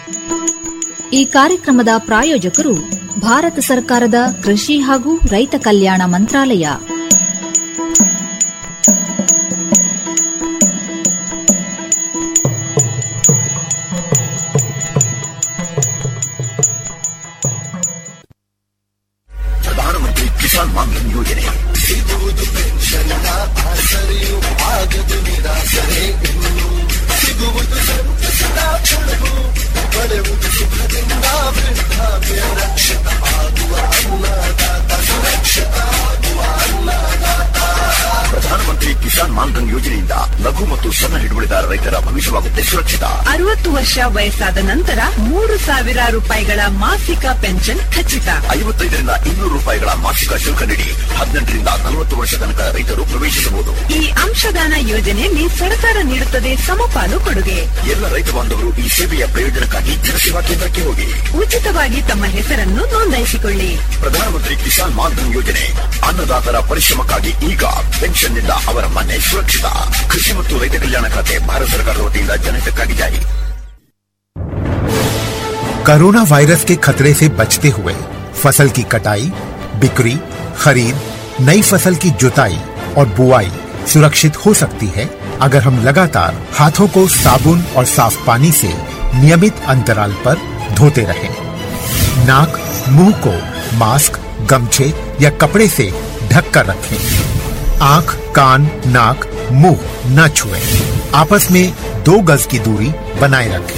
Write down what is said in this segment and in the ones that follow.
ಈ ಕಾರ್ಯಕ್ರಮದ ಪ್ರಾಯೋಜಕರು ಭಾರತ ಸರ್ಕಾರದ ಕೃಷಿ ಹಾಗೂ ರೈತ ಕಲ್ಯಾಣ ಮಂತ್ರಾಲಯ ಪ್ರಧಾನಮಂತ್ರಿ ಕಿಸಾನ್ ಮಾನ್ಧನ್ ಯೋಜನೆ ಸಿಗುವುದು ಪೆನ್ಷನ್ನ ಆಸರೆಯು ಆಗದು ನಿರಾಸರೆ ಇನ್ನು ಸಿಗುವುದು ಸಂತಸದ ಕ್ಷಣವು ಪಡೆಯುವುದು ಸುಖದಿಂದ ವೃದ್ಧಾಪ್ಯ ರಕ್ಷಿತ ಆಗುವ ಅನ್ನದಾತ ಸುರಕ್ಷಿತ ಆಗುವ ಅನ್ನದಾತ ಪ್ರಧಾನಮಂತ್ರಿ ಕಿಸಾನ್ ಮಾನ್ಧನ್ ಯೋಜನೆಯಿಂದ ಲಘು ಮತ್ತು ಸಣ್ಣ ಹಿಡುವಳಿದಾರ ರೈತರ ಭವಿಷ್ಯವಾಗುತ್ತೆ ಸುರಕ್ಷಿತ ಅರವತ್ತು ವರ್ಷ ವಯಸ್ಸಾದ ನಂತರ ಮೂರು ಸಾವಿರ ರೂಪಾಯಿಗಳ ಮಾಸಿಕ ಪೆನ್ಷನ್ ಖಚಿತ ಐವತ್ತೈದರಿಂದ ಇನ್ನೂರು ರೂಪಾಯಿಗಳ ಮಾಸಿಕ ಶುಲ್ಕ ನೀಡಿ ಹದಿನೆಂಟರಿಂದ ನಲವತ್ತು ವರ್ಷ ತನಕ ರೈತರು ಪ್ರವೇಶಿಸಬಹುದು ಈ ಅಂಶದಾನ ಯೋಜನೆಯಲ್ಲಿ ಸರ್ಕಾರ ನೀಡುತ್ತದೆ ಸಮಪಾಲು ಕೊಡುಗೆ ಎಲ್ಲ ರೈತ ಬಾಂಧವರು ಈ ಸೇವೆಯ ಪ್ರಯೋಜನಕ್ಕಾಗಿ ಜನಸೇವಾ ಕೇಂದ್ರಕ್ಕೆ ಹೋಗಿ ಉಚಿತವಾಗಿ ತಮ್ಮ ಹೆಸರನ್ನು ನೋಂದಾಯಿಸಿಕೊಳ್ಳಿ ಪ್ರಧಾನಮಂತ್ರಿ ಕಿಸಾನ್ ಮಾನ್ಧನ್ ಯೋಜನೆ ಅನ್ನದಾತರ ಪರಿಶ್ರಮಕ್ಕಾಗಿ ಈಗ ಪೆನ್ಷನ್ನಿಂದ ಅವರ ಮನೆ ಸುರಕ್ಷಿತ ಕೃಷಿ ಮತ್ತು ರೈತ ಕಲ್ಯಾಣ ಖಾತೆ ಭಾರತ ಸರ್ಕಾರದ ವತಿಯಿಂದ ಜನಹಿತಕ್ಕಾಗಿ ಜಾರಿ कोरोना वायरस के खतरे से बचते हुए फसल की कटाई बिक्री खरीद नई फसल की जुताई और बुआई सुरक्षित हो सकती है अगर हम लगातार हाथों को साबुन और साफ पानी से नियमित अंतराल पर धोते रहें। नाक मुंह को मास्क गमछे या कपड़े से ढक कर रखें आंख कान नाक मुंह न छुएं। आपस में दो गज की दूरी बनाए रखें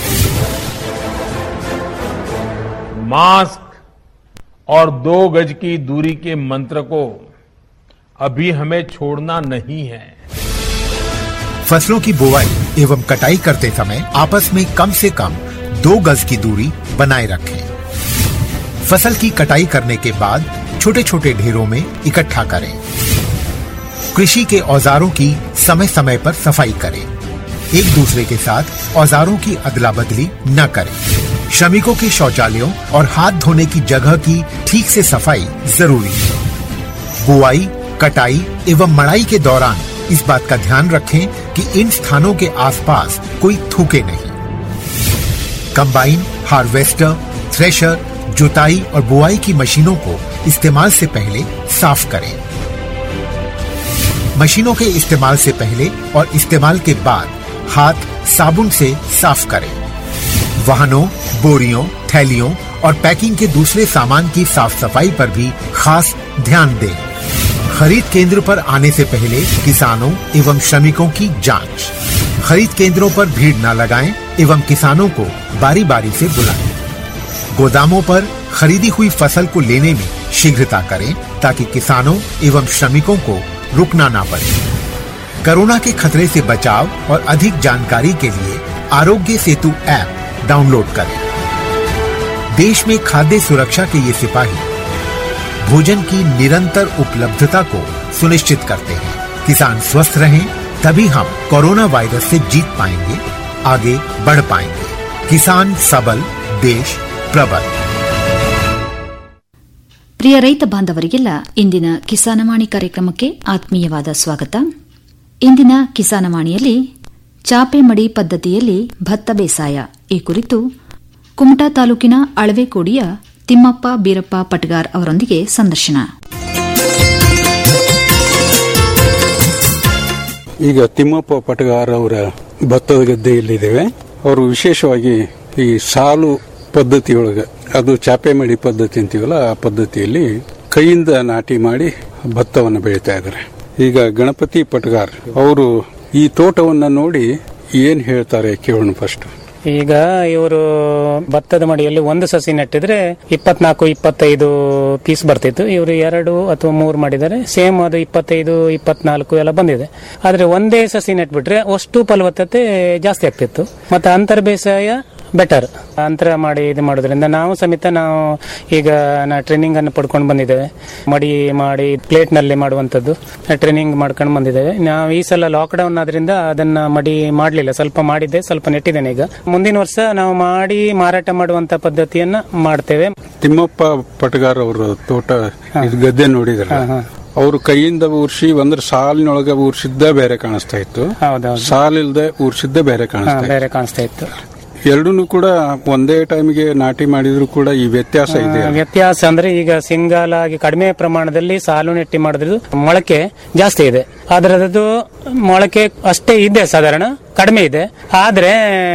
मास्क और दो गज की दूरी के मंत्र को अभी हमें छोड़ना नहीं है फसलों की बुवाई एवं कटाई करते समय आपस में कम से कम दो गज की दूरी बनाए रखें फसल की कटाई करने के बाद छोटे छोटे ढेरों में इकट्ठा करें कृषि के औजारों की समय समय पर सफाई करें एक दूसरे के साथ औजारों की अदला बदली न करें श्रमिकों के शौचालयों और हाथ धोने की जगह की ठीक से सफाई जरूरी है बुआई कटाई एवं मड़ाई के दौरान इस बात का ध्यान रखें कि इन स्थानों के आसपास कोई थूके नहीं कंबाइन हार्वेस्टर थ्रेशर जुताई और बुआई की मशीनों को इस्तेमाल से पहले साफ करें मशीनों के इस्तेमाल से पहले और इस्तेमाल के बाद हाथ साबुन से साफ करें वाहनों बोरियों थैलियों और पैकिंग के दूसरे सामान की साफ सफाई पर भी खास ध्यान दें खरीद केंद्र पर आने से पहले किसानों एवं श्रमिकों की जांच खरीद केंद्रों पर भीड़ न लगाएं एवं किसानों को बारी बारी से बुलाएं गोदामों पर खरीदी हुई फसल को लेने में शीघ्रता करें ताकि किसानों एवं श्रमिकों को रुकना ना पड़े कोरोना के खतरे से बचाव और अधिक जानकारी के लिए आरोग्य सेतु ऐप डाउनलोड करें देश में खाद्य सुरक्षा के ये सिपाही भोजन की निरंतर उपलब्धता को सुनिश्चित करते हैं किसान स्वस्थ रहें तभी हम कोरोना वायरस से जीत पाएंगे आगे बढ़ पाएंगे किसान सबल देश प्रबल ಪ್ರಿಯ ರೈತ ಬಾಂಧವರಿಗೆಲ್ಲ ಇಂದಿನ ಕಿಸಾನವಾಣಿ ಕಾರ್ಯಕ್ರಮಕ್ಕೆ ಆತ್ಮೀಯವಾದ ಸ್ವಾಗತ ಇಂದಿನ ಕಿಸಾನವಾಣಿಯಲ್ಲಿ ಚಾಪೆ ಮಡಿ ಪದ್ಧತಿಯಲ್ಲಿ ಭತ್ತ ಬೇಸಾಯ ಈ ಕುರಿತು ಕುಮಟಾ ತಾಲೂಕಿನ ಅಳವೆಕೋಡಿಯ ತಿಮ್ಮಪ್ಪ ಬೀರಪ್ಪ ಪಟ್ಗಾರ್ ಅವರೊಂದಿಗೆ ಸಂದರ್ಶನ ಈಗ ತಿಮ್ಮಪ್ಪ ಪಟಗಾರ್ ಅವರ ಭತ್ತದ ಗದ್ದೆಯಲ್ಲಿದ್ದೇವೆ ಅವರು ವಿಶೇಷವಾಗಿ ಈ ಸಾಲು ಪದ್ಧತಿಯೊಳಗೆ ಅದು ಚಾಪೆ ಮಡಿ ಪದ್ಧತಿ ಅಂತೀವಲ್ಲ ಆ ಪದ್ಧತಿಯಲ್ಲಿ ಕೈಯಿಂದ ನಾಟಿ ಮಾಡಿ ಭತ್ತವನ್ನು ಬೆಳೀತಾ ಇದ್ದಾರೆ ಈಗ ಗಣಪತಿ ಪಟಗಾರ್ ಅವರು ಈ ತೋಟವನ್ನ ನೋಡಿ ಏನ್ ಹೇಳ್ತಾರೆ ಕೇಳೋಣ ಫಸ್ಟ್ ಈಗ ಇವರು ಭತ್ತದ ಮಡಿಯಲ್ಲಿ ಒಂದು ಸಸಿ ನೆಟ್ಟಿದ್ರೆ ಇಪ್ಪತ್ನಾಲ್ಕು ಇಪ್ಪತ್ತೈದು ಪೀಸ್ ಬರ್ತಿತ್ತು ಇವರು ಎರಡು ಅಥವಾ ಮೂರು ಮಾಡಿದ್ದಾರೆ ಸೇಮ್ ಅದು ಇಪ್ಪತ್ತೈದು ಇಪ್ಪತ್ನಾಲ್ಕು ಎಲ್ಲ ಬಂದಿದೆ ಆದ್ರೆ ಒಂದೇ ಸಸಿ ನೆಟ್ಬಿಟ್ರೆ ಅಷ್ಟು ಫಲವತ್ತತೆ ಜಾಸ್ತಿ ಆಗ್ತಿತ್ತು ಮತ್ತೆ ಅಂತರ್ ಬೇಸಾಯ ಬೆಟರ್ ಅಂತರ ಮಾಡಿ ಇದು ಮಾಡೋದ್ರಿಂದ ನಾವು ಸಮೇತ ನಾವು ಈಗ ನಾ ಟ್ರೈನಿಂಗ್ ಅನ್ನು ಪಡ್ಕೊಂಡು ಬಂದಿದ್ದೇವೆ ಮಡಿ ಮಾಡಿ ಪ್ಲೇಟ್ ನಲ್ಲಿ ಮಾಡುವಂತದ್ದು ಟ್ರೈನಿಂಗ್ ಮಾಡ್ಕೊಂಡು ಬಂದಿದ್ದೇವೆ ನಾವು ಈ ಸಲ ಲಾಕ್ಡೌನ್ ಆದ್ರಿಂದ ಅದನ್ನ ಮಡಿ ಮಾಡಲಿಲ್ಲ ಸ್ವಲ್ಪ ಮಾಡಿದ್ದೆ ಸ್ವಲ್ಪ ನೆಟ್ಟಿದ್ದೇನೆ ಈಗ ಮುಂದಿನ ವರ್ಷ ನಾವು ಮಾಡಿ ಮಾರಾಟ ಮಾಡುವಂತ ಪದ್ಧತಿಯನ್ನ ಮಾಡ್ತೇವೆ ತಿಮ್ಮಪ್ಪ ಪಟಗಾರ್ ಅವರ ತೋಟ ಇದು ಗದ್ದೆ ನೋಡಿದ್ರ ಅವರು ಕೈಯಿಂದ ಊರ್ಸಿ ಒಂದ್ರ ಸಾಲಿನೊಳಗೆ ಊರ್ಸಿದ್ದ ಬೇರೆ ಕಾಣಿಸ್ತಾ ಇತ್ತು ಹೌದೌದು ಸಾಲಿಲ್ದೆ ಊರ್ಸಿದ್ದ ಬೇರೆ ಹಾ, ಕಾಣಿಸ್ತಾ ಇತ್ತು ಬೇರೆ ಕಾಣಿಸ್ತಾ ಇತ್ತು ಎರಡೂ ಕೂಡ ಒಂದೇ ಟೈಮ್ಗೆ ನಾಟಿ ಮಾಡಿದ್ರು ಕೂಡ ಈ ವ್ಯತ್ಯಾಸ ಇದೆ ಆ, ವ್ಯತ್ಯಾಸ ಅಂದ್ರೆ ಈಗ ಸಿಂಗಲ್ ಆಗಿ ಕಡಿಮೆ ಪ್ರಮಾಣದಲ್ಲಿ ಸಾಲು ನೆಟ್ಟಿ ಮಾಡಿದ್ರು ಮೊಳಕೆ ಜಾಸ್ತಿ ಇದೆ ಅದರದ್ದು ಮೊಳಕೆ ಅಷ್ಟೇ ಇದೆ ಸಾಧಾರಣ ಕಡಿಮೆ ಇದೆ ಆದ್ರೆ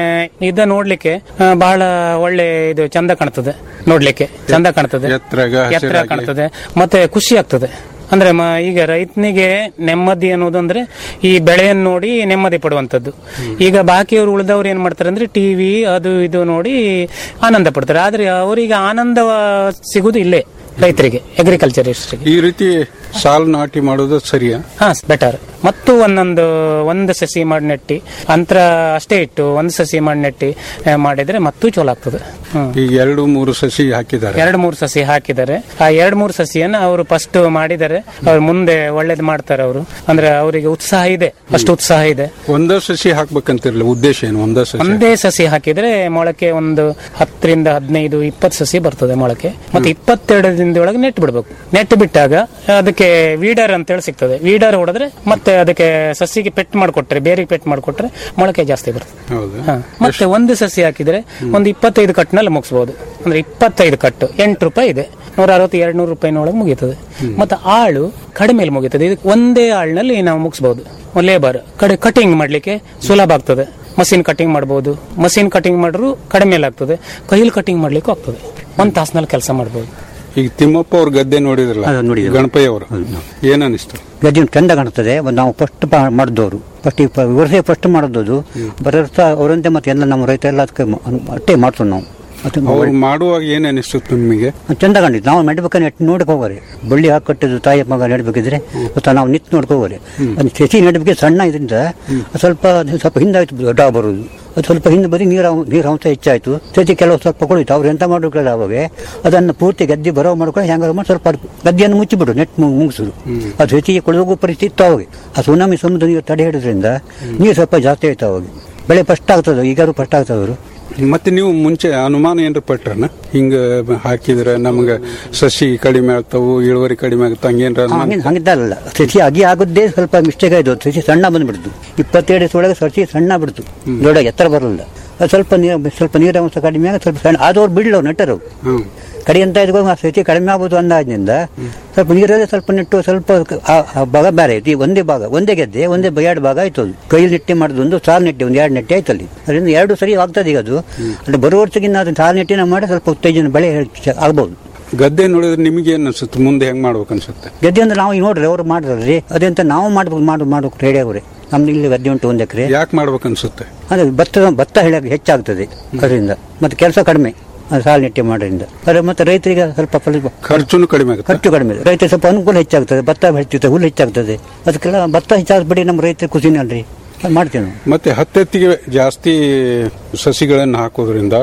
ಇದ ನೋಡ್ಲಿಕ್ಕೆ ಆ, ಬಹಳ ಒಳ್ಳೆ ಇದು ಚಂದ ಕಾಣ್ತದೆ ನೋಡ್ಲಿಕ್ಕೆ ಚಂದ ಕಾಣ್ತದೆ ಎತ್ತರಾಗ, ಎತ್ತರ ಹಸಿರಾಗಿ. ಕಾಣ್ತದೆ ಮತ್ತೆ ಖುಷಿ ಆಗ್ತದೆ ಅಂದ್ರೆ ಮ- ಈಗ ರೈತನಿಗೆ ನೆಮ್ಮದಿ ಅನ್ನೋದು ಅಂದ್ರೆ ಈ ಬೆಳೆಯನ್ನು ನೋಡಿ ನೆಮ್ಮದಿ ಪಡುವಂತದ್ದು ಈಗ ಬಾಕಿಯವರು ಉಳಿದವ್ರು ಏನ್ ಮಾಡ್ತಾರೆ ಅಂದ್ರೆ ಟಿವಿ ಅದು ಇದು ನೋಡಿ ಆನಂದ ಪಡ್ತಾರೆ ಆದ್ರೆ ಅವರಿಗೆ ಆನಂದ ಸಿಗುದು ಇಲ್ಲೇ ರೈತರಿಗೆ ಅಗ್ರಿಕಲ್ಚರಿಸ್ಟ್ರಿಗೆ ಈ ರೀತಿ ಸಾಲು ನಾಟಿ ಮಾಡೋದು ಸರಿಯಾ ಹಾ ಬೆಟರ್ ಮತ್ತು ಒಂದೊಂದು ಒಂದು ಸಸಿ ಮಾಡಿ ನೆಟ್ಟಿ ಅಂತರ ಅಷ್ಟೇ ಇಟ್ಟು ಒಂದು ಸಸಿ ಮಾಡಿ ನೆಟ್ಟಿ ಆ, ಮಾಡಿದ್ರೆ ಮತ್ತೂ ಚಲೋ ಆಗ್ತದೆ ಹ್ಮ್ ಈಗ ಎರಡು ಮೂರು ಸಸಿ ಹಾಕಿದ್ದಾರೆ ಎರಡು ಮೂರು ಸಸಿ ಹಾಕಿದ್ದಾರೆ ಆ ಎರಡು ಮೂರು ಸಸಿಯನ್ನ ಅವರು ಫಸ್ಟ್ ಮಾಡಿದ್ದಾರೆ ಅವ್ರು ಮುಂದೆ ಒಳ್ಳೇದು ಮಾಡ್ತಾರೆ ಅವರು ಅಂದ್ರೆ ಅವರಿಗೆ ಉತ್ಸಾಹ ಇದೆ ಅಷ್ಟು ಉತ್ಸಾಹ ಇದೆ ಒಂದೇ ಸಸಿ ಹಾಕ್ಬೇಕಂತಿರ್ಲಿಲ್ಲ ಉದ್ದೇಶ ಏನು ಒಂದೇ ಸಸಿ ಒಂದೇ ಸಸಿ ಹಾಕಿದ್ರೆ ಮೊಳಕೆ ಒಂದು ಹತ್ತರಿಂದ ಹದಿನೈದು ಇಪ್ಪತ್ತು ಸಸಿ ಬರ್ತದೆ ಮೊಳಕೆ ಮತ್ತೆ ಇಪ್ಪತ್ತೆರಡು ದಿನದೊಳಗೆ ನೆಟ್ ಬಿಡ್ಬೇಕು ನೆಟ್ ಬಿಟ್ಟಾಗ ಅದಕ್ಕೆ ವೀಡರ್ ಅಂತ ಹೇಳಿ ಸಿಗ್ತದೆ ವೀಡರ್ ಹೊಡೆದ್ರೆ ಮತ್ತೆ ಅದಕ್ಕೆ ಸಸಿಗೆ ಪೆಟ್ ಮಾಡಿಕೊಟ್ರೆ ಬೇರಿಗೆ ಪೆಟ್ ಮಾಡಿಕೊಟ್ರೆ ಮೊಳಕೆ ಜಾಸ್ತಿ ಬರ್ತದೆ ಹೌದಾ ಹಾ. ಮತ್ತೆ ಒಂದು ಸಸಿ ಹಾಕಿದ್ರೆ ಒಂದು ಇಪ್ಪತ್ತೈದು ಕಟ್ನಲ್ಲಿ ಮುಗಿಸಬಹುದು ಅಂದ್ರೆ ಇಪ್ಪತ್ತೈದು ಕಟ್ಟು ಎಂಟು ರೂಪಾಯಿ ಇದೆ ನೂರ ಅರವತ್ತು ಎರಡು ನೂರು ರೂಪಾಯಿನೊಳಗೆ ಮುಗೀತದೆ ಮತ್ತೆ ಆಳು ಕಡಿಮೆಲಿ ಮುಗೀತದೆ ಇದಕ್ಕೆ ಒಂದೇ ಆಳ್ನಲ್ಲಿ ನಾವು ಮುಗಿಸಬಹುದು ಲೇಬರ್ ಕಡೆ ಕಟಿಂಗ್ ಮಾಡ್ಲಿಕ್ಕೆ ಸುಲಭ ಆಗ್ತದೆ ಮಷಿನ್ ಕಟಿಂಗ್ ಮಾಡಬಹುದು ಮಷಿನ್ ಕಟಿಂಗ್ ಮಾಡ್ರು ಕಡಿಮೆ ಆಗ್ತದೆ ಕೈಲಿ ಕಟಿಂಗ್ ಮಾಡ್ಲಿಕ್ಕೂ ಆಗ್ತದೆ ಒಂದ್ ತಾಸಿನಲ್ಲಿ ಕೆಲಸ ಮಾಡಬಹುದು ಈಗ ತಿಮ್ಮಪ್ಪ ಅವ್ರ ಗದ್ದೆ ನೋಡಿದ್ರಲ್ಲ ಅದು ನೋಡಿದ್ದೇವೆ. ಗಣಪಯ್ಯ ಅವರು ಏನ್ ಅನಿಸ್ತು ಗದ್ದೆ ಚಂದ ಕಾಣ್ತದೆ ಒಂದು ನಾವು ಫಸ್ಟ್ ಮಾಡಿದವರು ಫಸ್ಟ್ ಈ ಪ- ವರ್ಷ ಫಸ್ಟ್ ಮಾಡೋದು ಬರೋರ್ಥ ಅವರಂತೆ ಮತ್ತೆ ಎಲ್ಲ ನಮ್ಮ ರೈತ ಎಲ್ಲ ಅದಕ್ಕೆ ಮ- ಅಷ್ಟೇ ಮಾಡ್ತೀವಿ ನಾವು ಅದು ಅವ್ರು ಮಾಡುವಾಗ ಏನ್ ಅನಿಸ್ತು ನಿಮಗೆ ಚಂದ ಕಂಡಿದ್ದು ನಾವು ನೆಡ್ಬೇಕಾದ್ರೆ ನೆಟ್ಟು ನೋಡಕ್ ಹೋಗೋರಿ ಬಳ್ಳಿ ಹಾಕಿ ಕಟ್ಟಿದ್ದು ತಾಯಿ ಮಗ ನೆಡ್ಬೇಕಿದ್ರೆ ಗೊತ್ತಾ ನಾವು ನಿಂತು ನೋಡ್ಕೊ ಹೋಗೋರಿ ಅದು ಸಸಿ ನೆಡ್ಬೇಕು ಸಣ್ಣ ಇದರಿಂದ ಸ್ವಲ್ಪ ಅದು ಸ್ವಲ್ಪ ಹಿಂದಾಯ್ತು ದೊಡ್ಡ ಬರೋದು ಅದು ಸ್ವಲ್ಪ ಹಿಂದೆ ಬರೀ ನೀರು ನೀರು ಅಂಶ ಹೆಚ್ಚಾಯ್ತು ಸಸಿ ಕೆಲವು ಸ್ವಲ್ಪ ಕೊಳಿತು ಅವ್ರು ಎಂತ ಮಾಡ್ಬೇಕಲ್ಲ ಅವಾಗ ಅದನ್ನು ಪೂರ್ತಿ ಗದ್ದೆ ಬರೋ ಮಾಡ್ಕೊಂಡು ಹೆಂಗಾರು ಮಾಡಿ ಸ್ವಲ್ಪ ಅದು ಗದ್ದೆಯನ್ನು ಮುಚ್ಚಿಬಿಡು ನೆಟ್ ಮುಗಿಸಿದ್ರು ಅದು ಹೆಚ್ಚಿಗೆ ಕೊಳಗೋ ಪರಿಸ್ಥಿತಿ ಇತ್ತು ಅವಾಗ ಆ ಸುನಾಮಿ ಸಮುದ್ರ ನೀರು ತಡೆ ಹಿಡಿದ್ರಿಂದ ನೀರು ಸ್ವಲ್ಪ ಜಾಸ್ತಿ ಆಯ್ತು ಅವಾಗ ಬೆಳೆ ಫಸ್ಟ್ ಆಗ್ತದೆ ಈಗಾರು ಫಸ್ಟ್ ಆಗ್ತದೆ ಅವರು ಮತ್ತೆ ನೀವು ಮುಂಚೆ ಅನುಮಾನ ಏನ್ರ ಪಟ್ರನ ಹಿಂಗ ಹಾಕಿದ್ರೆ ನಮ್ಗ ಸಸಿ ಕಡಿಮೆ ಆಗ್ತಾವು ಇಳುವರಿ ಕಡಿಮೆ ಆಗ್ತಾವ ಹಂಗೇನ್ರ ಅನುಮಾನ ಹಂಗೆ ಹಂಗಿದ್ದಲ್ಲ ಸಸಿ ಅಗಿ ಆಗುದೇ ಸ್ವಲ್ಪ ಮಿಸ್ಟೇಕ್ ಆಯ್ತು ಸಸಿ ಸಣ್ಣ ಬಂದ್ಬಿಡ್ತು ಇಪ್ಪತ್ತೇಳು ಒಳಗೆ ಸಸಿ ಸಣ್ಣ ಬಿಡ್ತು ದೊಡ್ಡ ಎತ್ತರ ಬರಲಿಲ್ಲ ಅದು ಸ್ವಲ್ಪ ನೀರು ಸ್ವಲ್ಪ ನೀರು ಅಂಶ ಕಡಿಮೆ ಆಗಿ ಸ್ವಲ್ಪ ಸಣ್ಣ ಆದವ್ರು ಬಿಡ್ಲವು ನೆಟ್ಟರು ಹ್ಮ್ ಕಡಿ ಅಂತ ಇದ್ಕೊಂಡು ಆ ಸಸಿ ಕಡಿಮೆ ಆಗ್ಬೋದು ಅಂದಾಜಿನಿಂದ ಸ್ವಲ್ಪ ನೀರಲ್ಲಿ ಸ್ವಲ್ಪ ನೆಟ್ಟು ಸ್ವಲ್ಪ ಆ- ಆ ಭಾಗ ಬೇರೆ ಆಯ್ತು ಈ ಒಂದೇ ಭಾಗ ಒಂದೇ ಗೆದ್ದೆ ಒಂದೇ ಬ- ಎರಡು ಭಾಗ ಆಯ್ತು ಅದು ಕೈಲಿ ನೆಟ್ಟಿ ಮಾಡಿದ್ದು ಒಂದು ಸಾಲು ನೆಟ್ಟಿ ಒಂದು ಎರಡು ನೆಟ್ಟಿ ಆಯ್ತು ಅಲ್ಲಿ ಅದರಿಂದ ಎರಡು ಸರಿ ಆಗ್ತದೆ ಈಗ ಅದು ಅಲ್ಲಿ ಬರುವ ವರ್ಷಕ್ಕಿಂತ ಅದು ಸಾಲು ನೆಟ್ಟಿನ ಮಾಡಿ ಸ್ವಲ್ಪ ಉತ್ತೇಜನ ಬೆಳೆ ಹೆಚ್ಚು ಆಗ್ಬೋದು ಗದ್ದೆ ನೋಡಿದ್ರೆ ನಿಮಗೆ ಏನ್ ಅನ್ಸುತ್ತೆ ಮುಂದೆ ಹೆಂಗ್ ಮಾಡ್ಬೇಕು ಅನ್ಸುತ್ತೆ ಗದ್ದೆ ಅಂದ್ರೆ ನಾವು ಈಗ ನೋಡ್ರಿ ಅವ್ರು ಮಾಡಿದ್ರಿ ಅದಂತ ನಾವು ಮಾಡ್ಬೇಕು ಮಾಡು ಮಾಡೋಕೆ ರೆಡಿ ಅವ್ರಿ ನಮ್ದು ಇಲ್ಲಿ ಗದ್ದೆ ಉಂಟು ಒಂದು ಎಕರೆ ಯಾಕೆ ಮಾಡ್ಬೇಕು ಅನ್ಸುತ್ತೆ ಅದೇ ಭತ್ತ ಭತ್ತ ಹೇಳಕ್ಕೆ ಹೆಚ್ಚಾಗ್ತದೆ ಅದರಿಂದ ಮತ್ತೆ ಕೆಲಸ ಕಡಿಮೆ ಅದು ಸಾಲು ನೆಟ್ಟಿ ಮಾಡೋದ್ರಿಂದ ಅದೇ ಮತ್ತೆ ರೈತರಿಗೆ ಸ್ವಲ್ಪ ಸ್ವಲ್ಪ ಖರ್ಚುನು ಕಡಿಮೆ ಆಗುತ್ತೆ ಖರ್ಚು ಕಡಿಮೆ ರೈತ ಸ್ವಲ್ಪ ಅನುಕೂಲ ಹೆಚ್ಚಾಗ್ತದೆ ಭತ್ತ ಹೆಚ್ಚುತ್ತೆ ಹುಲ್ಲು ಹೆಚ್ಚಾಗ್ತದೆ ಅದಕ್ಕೆಲ್ಲ ಭತ್ತ ಹೆಚ್ಚಾಗ್ಬಿಡಿ ನಮ್ಮ ರೈತರ ಖುಷಿನೇ ಅಲ್ರಿ ಅದು ಮಾಡ್ತೀವಿ ನಾವು ಮತ್ತೆ ಹತ್ತೆತ್ತಿಗೆ ಜಾಸ್ತಿ ಸಸಿಗಳನ್ನು ಹಾಕೋದ್ರಿಂದ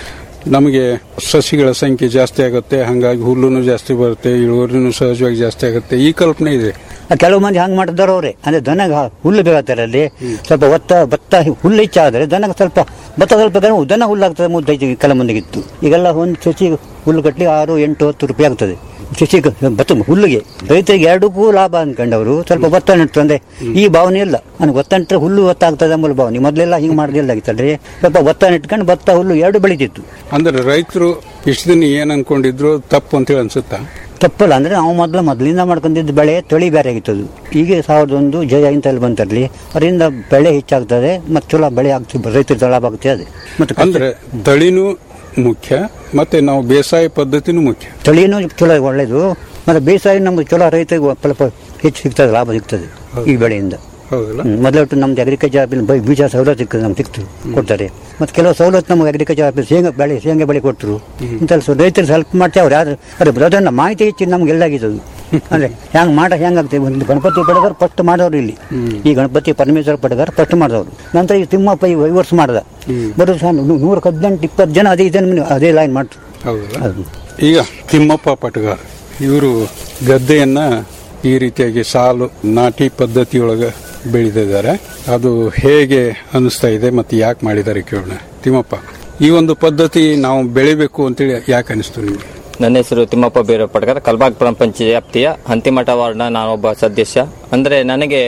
ನಮಗೆ ಸಸಿಗಳ ಸಂಖ್ಯೆ ಜಾಸ್ತಿ ಆಗುತ್ತೆ ಹಂಗಾಗಿ ಹುಲ್ಲುನು ಜಾಸ್ತಿ ಬರುತ್ತೆ ಇಳುವರಿನೂ ಸಹಜವಾಗಿ ಜಾಸ್ತಿ ಆಗುತ್ತೆ ಈ ಕಲ್ಪನೆ ಇದೆ ಆ ಕೆಲವು ಮಂದಿ ಹಂಗೆ ಮಾಡಿದಾರೆ ಅವರೇ ಅಂದ್ರೆ ದನಗ ಹುಲ್ಲು ಬೇಕಾಗ್ತಾರೆ ಅಲ್ಲಿ ಸ್ವಲ್ಪ ಭತ್ತ ಭತ್ತ ಹುಲ್ಲು ಹೆಚ್ಚಾದ್ರೆ ದನಗೆ ಸ್ವಲ್ಪ ಭತ್ತ ಸ್ವಲ್ಪ ಕಡಿಮೆ ದನ ಹುಲ್ಲಾಗ್ತದೆ ಮುದ್ದೆ ಕೆಲ ಮಂದಿಗಿತ್ತು ಈಗೆಲ್ಲ ಒಂದು ಸಸಿ ಹುಲ್ಲು ಕಟ್ಲಿ ಆರು ಎಂಟು ಹತ್ತು ರೂಪಾಯಿ ಆಗ್ತದೆ ಸಸಿ ಭತ್ತ ಹುಲ್ಲಿಗೆ ರೈತರಿಗೆ ಎರಡಕ್ಕೂ ಲಾಭ ಅನ್ಕೊಂಡವರು ಸ್ವಲ್ಪ ಭತ್ತ ನೆಟ್ಟು ಅಂದ್ರೆ ಈ ಭಾವನೆ ಇಲ್ಲ ನನಗೆ ಭತ್ತ ನೆಟ್ಟರೆ ಹುಲ್ಲು ಭತ್ತ ಆಗ್ತದೆ ಎಂಬ ಭಾವನೆ ಮೊದಲೆಲ್ಲ ಹಿಂಗೆ ಮಾಡೋದಿಲ್ಲ ಆಗಿತ್ತಲ್ರಿ ಸ್ವಲ್ಪ ಭತ್ತ ನೆಟ್ಕೊಂಡು ಭತ್ತ ಹುಲ್ಲು ಎರಡು ಬೆಳೀತಿತ್ತು ಅಂದ್ರೆ ರೈತರು ಇಷ್ಟು ದಿನ ಏನ್ ಅನ್ಕೊಂಡಿದ್ರು ತಪ್ಪು ಅಂತೇಳಿ ಅನ್ಸುತ್ತಾ ತಪ್ಪಲ್ಲ ಅಂದ್ರೆ ನಾವು ಮೊದಲು ಮೊದಲಿಂದ ಮಾಡ್ಕೊಂಡಿದ್ದ ಬೆಳೆ ತಳಿ ಬೇರೆ ಆಗಿತ್ತದು ಈಗ ಸಾವಿರದ ಒಂದು ಜಯ ಇಂತಲ್ಲಿ ಬಂತಲ್ಲಿ ಅದರಿಂದ ಬೆಳೆ ಹೆಚ್ಚಾಗ್ತದೆ ಮತ್ತು ಚಲೋ ಬೆಳೆ ಆಗ್ತದೆ ರೈತರ ಲಾಭ ಆಗ್ತದೆ ಅದೇ ಮತ್ತು ಕಷ್ಟ- ಅಂದ್ರೆ ತಳಿನೂ ಮುಖ್ಯ ಮತ್ತೆ ನಾವು ಬೇಸಾಯ ಪದ್ಧತಿನೂ ಮುಖ್ಯ ತಳಿನೂ ಚಲೋ ಒಳ್ಳೇದು ಮತ್ತು ಬೇಸಾಯ ನಮ್ಗೆ ಚಲೋ ರೈತರಿಗೆ ಸ್ವಲ್ಪ ಹೆಚ್ಚು ಸಿಗ್ತದೆ ಲಾಭ ಸಿಗ್ತದೆ ಈ ಬೆಳೆಯಿಂದ ಹೌದಲ್ಲ ಹ್ಮ್. ಮೊದಲು ನಮ್ದು ಅಗ್ರಿಕಲ್ಚರ್ ಆಫೀಸ್ ಬೈ- ಬೀಜ ಸವಲತ್ತು ಸಿಗ್ತದೆ ನಮ್ಗೆ ಸಿಕ್ತು ಕೊಡ್ತಾರೆ ಮತ್ತು ಕೆಲವು ಸವಲತ್ತು ನಮ್ಗೆ ಅಗ್ರಿಕಲ್ಚರ್ ಆಫೀಸ್ ಶೇಂಗಾ ಬೆಳೆ ಶೇಂಗಾ ಬೆಳೆ ಕೊಟ್ಟರು ಇಂಥಲ್ಲಿ ಸ್ವಲ್ಪ ರೈತರು ಹೆಲ್ಪ್ ಮಾಡ್ತೇವ್ರು ಯಾರು ಅದೇ ಅದನ್ನ ಮಾಹಿತಿ ಹೆಚ್ಚು ನಮ್ಗೆ ಎಲ್ಲಾಗಿದ್ದು ಅಂದ್ರೆ ಹೆಂಗ್ ಮಾಡ ಹೆಂಗಾಗ್ತದೆ ಒಂದು ಗಣಪತಿ ಪಡೆದವ್ರು ಫಸ್ಟ್ ಮಾಡೋರು ಇಲ್ಲಿ ಈ ಗಣಪತಿ ಪರಮೇಶ್ವರ ಪಡೆದವ್ರು ಫಸ್ಟ್ ಮಾಡಿದವರು ನಂತರ ಈ ತಿಮ್ಮಪ್ಪ ಈ ವರ್ಷ ಮಾಡ್ದ ಬರೋ ಸಹ ನೂರ ಹದಿನೆಂಟು ಇಪ್ಪತ್ತು ಜನ ಅದೇ ಇದನ್ನು ಅದೇ ಲೈನ್ ಮಾಡ್ತಾರೆ ಹೌದಲ್ಲ ಅದು ಈಗ ತಿಮ್ಮಪ್ಪ ಪಟಗಾರ್ ಇವರು ಗದ್ದೆಯನ್ನ ಈ ರೀತಿಯಾಗಿ ಸಾಲು ನಾಟಿ ಪದ್ಧತಿಯೊಳಗ ಬೆಳೆದಿದ್ದಾರೆ ಅದು ಹೇಗೆ ಅನಿಸ್ತಾ ಇದೆ ಮತ್ತೆ ಯಾಕೆ ಮಾಡಿದ್ದಾರೆ ಕೇಳೋಣ ತಿಮ್ಮಪ್ಪ ಈ ಒಂದು ಪದ್ಧತಿ ನಾವು ಬೆಳಿಬೇಕು ಅಂತೇಳಿ ಯಾಕೆ ಅನಿಸ್ತು ನಿಮಗೆ ನನ್ನ ಹೆಸರು ತಿಮ್ಮಪ್ಪ ಬೀರ ಪಡ್ಕರ್ ಕಲ್ಬಾಗ್ ಗ್ರಾಮ ಪಂಚಾಯತ್ ವ್ಯಾಪ್ತಿಯ ಹಂತಿಮಠ ವಾರ್ಡ್ನ ನಾನೊಬ್ಬ ಸದಸ್ಯ ಅಂದ್ರೆ ನನಗೆ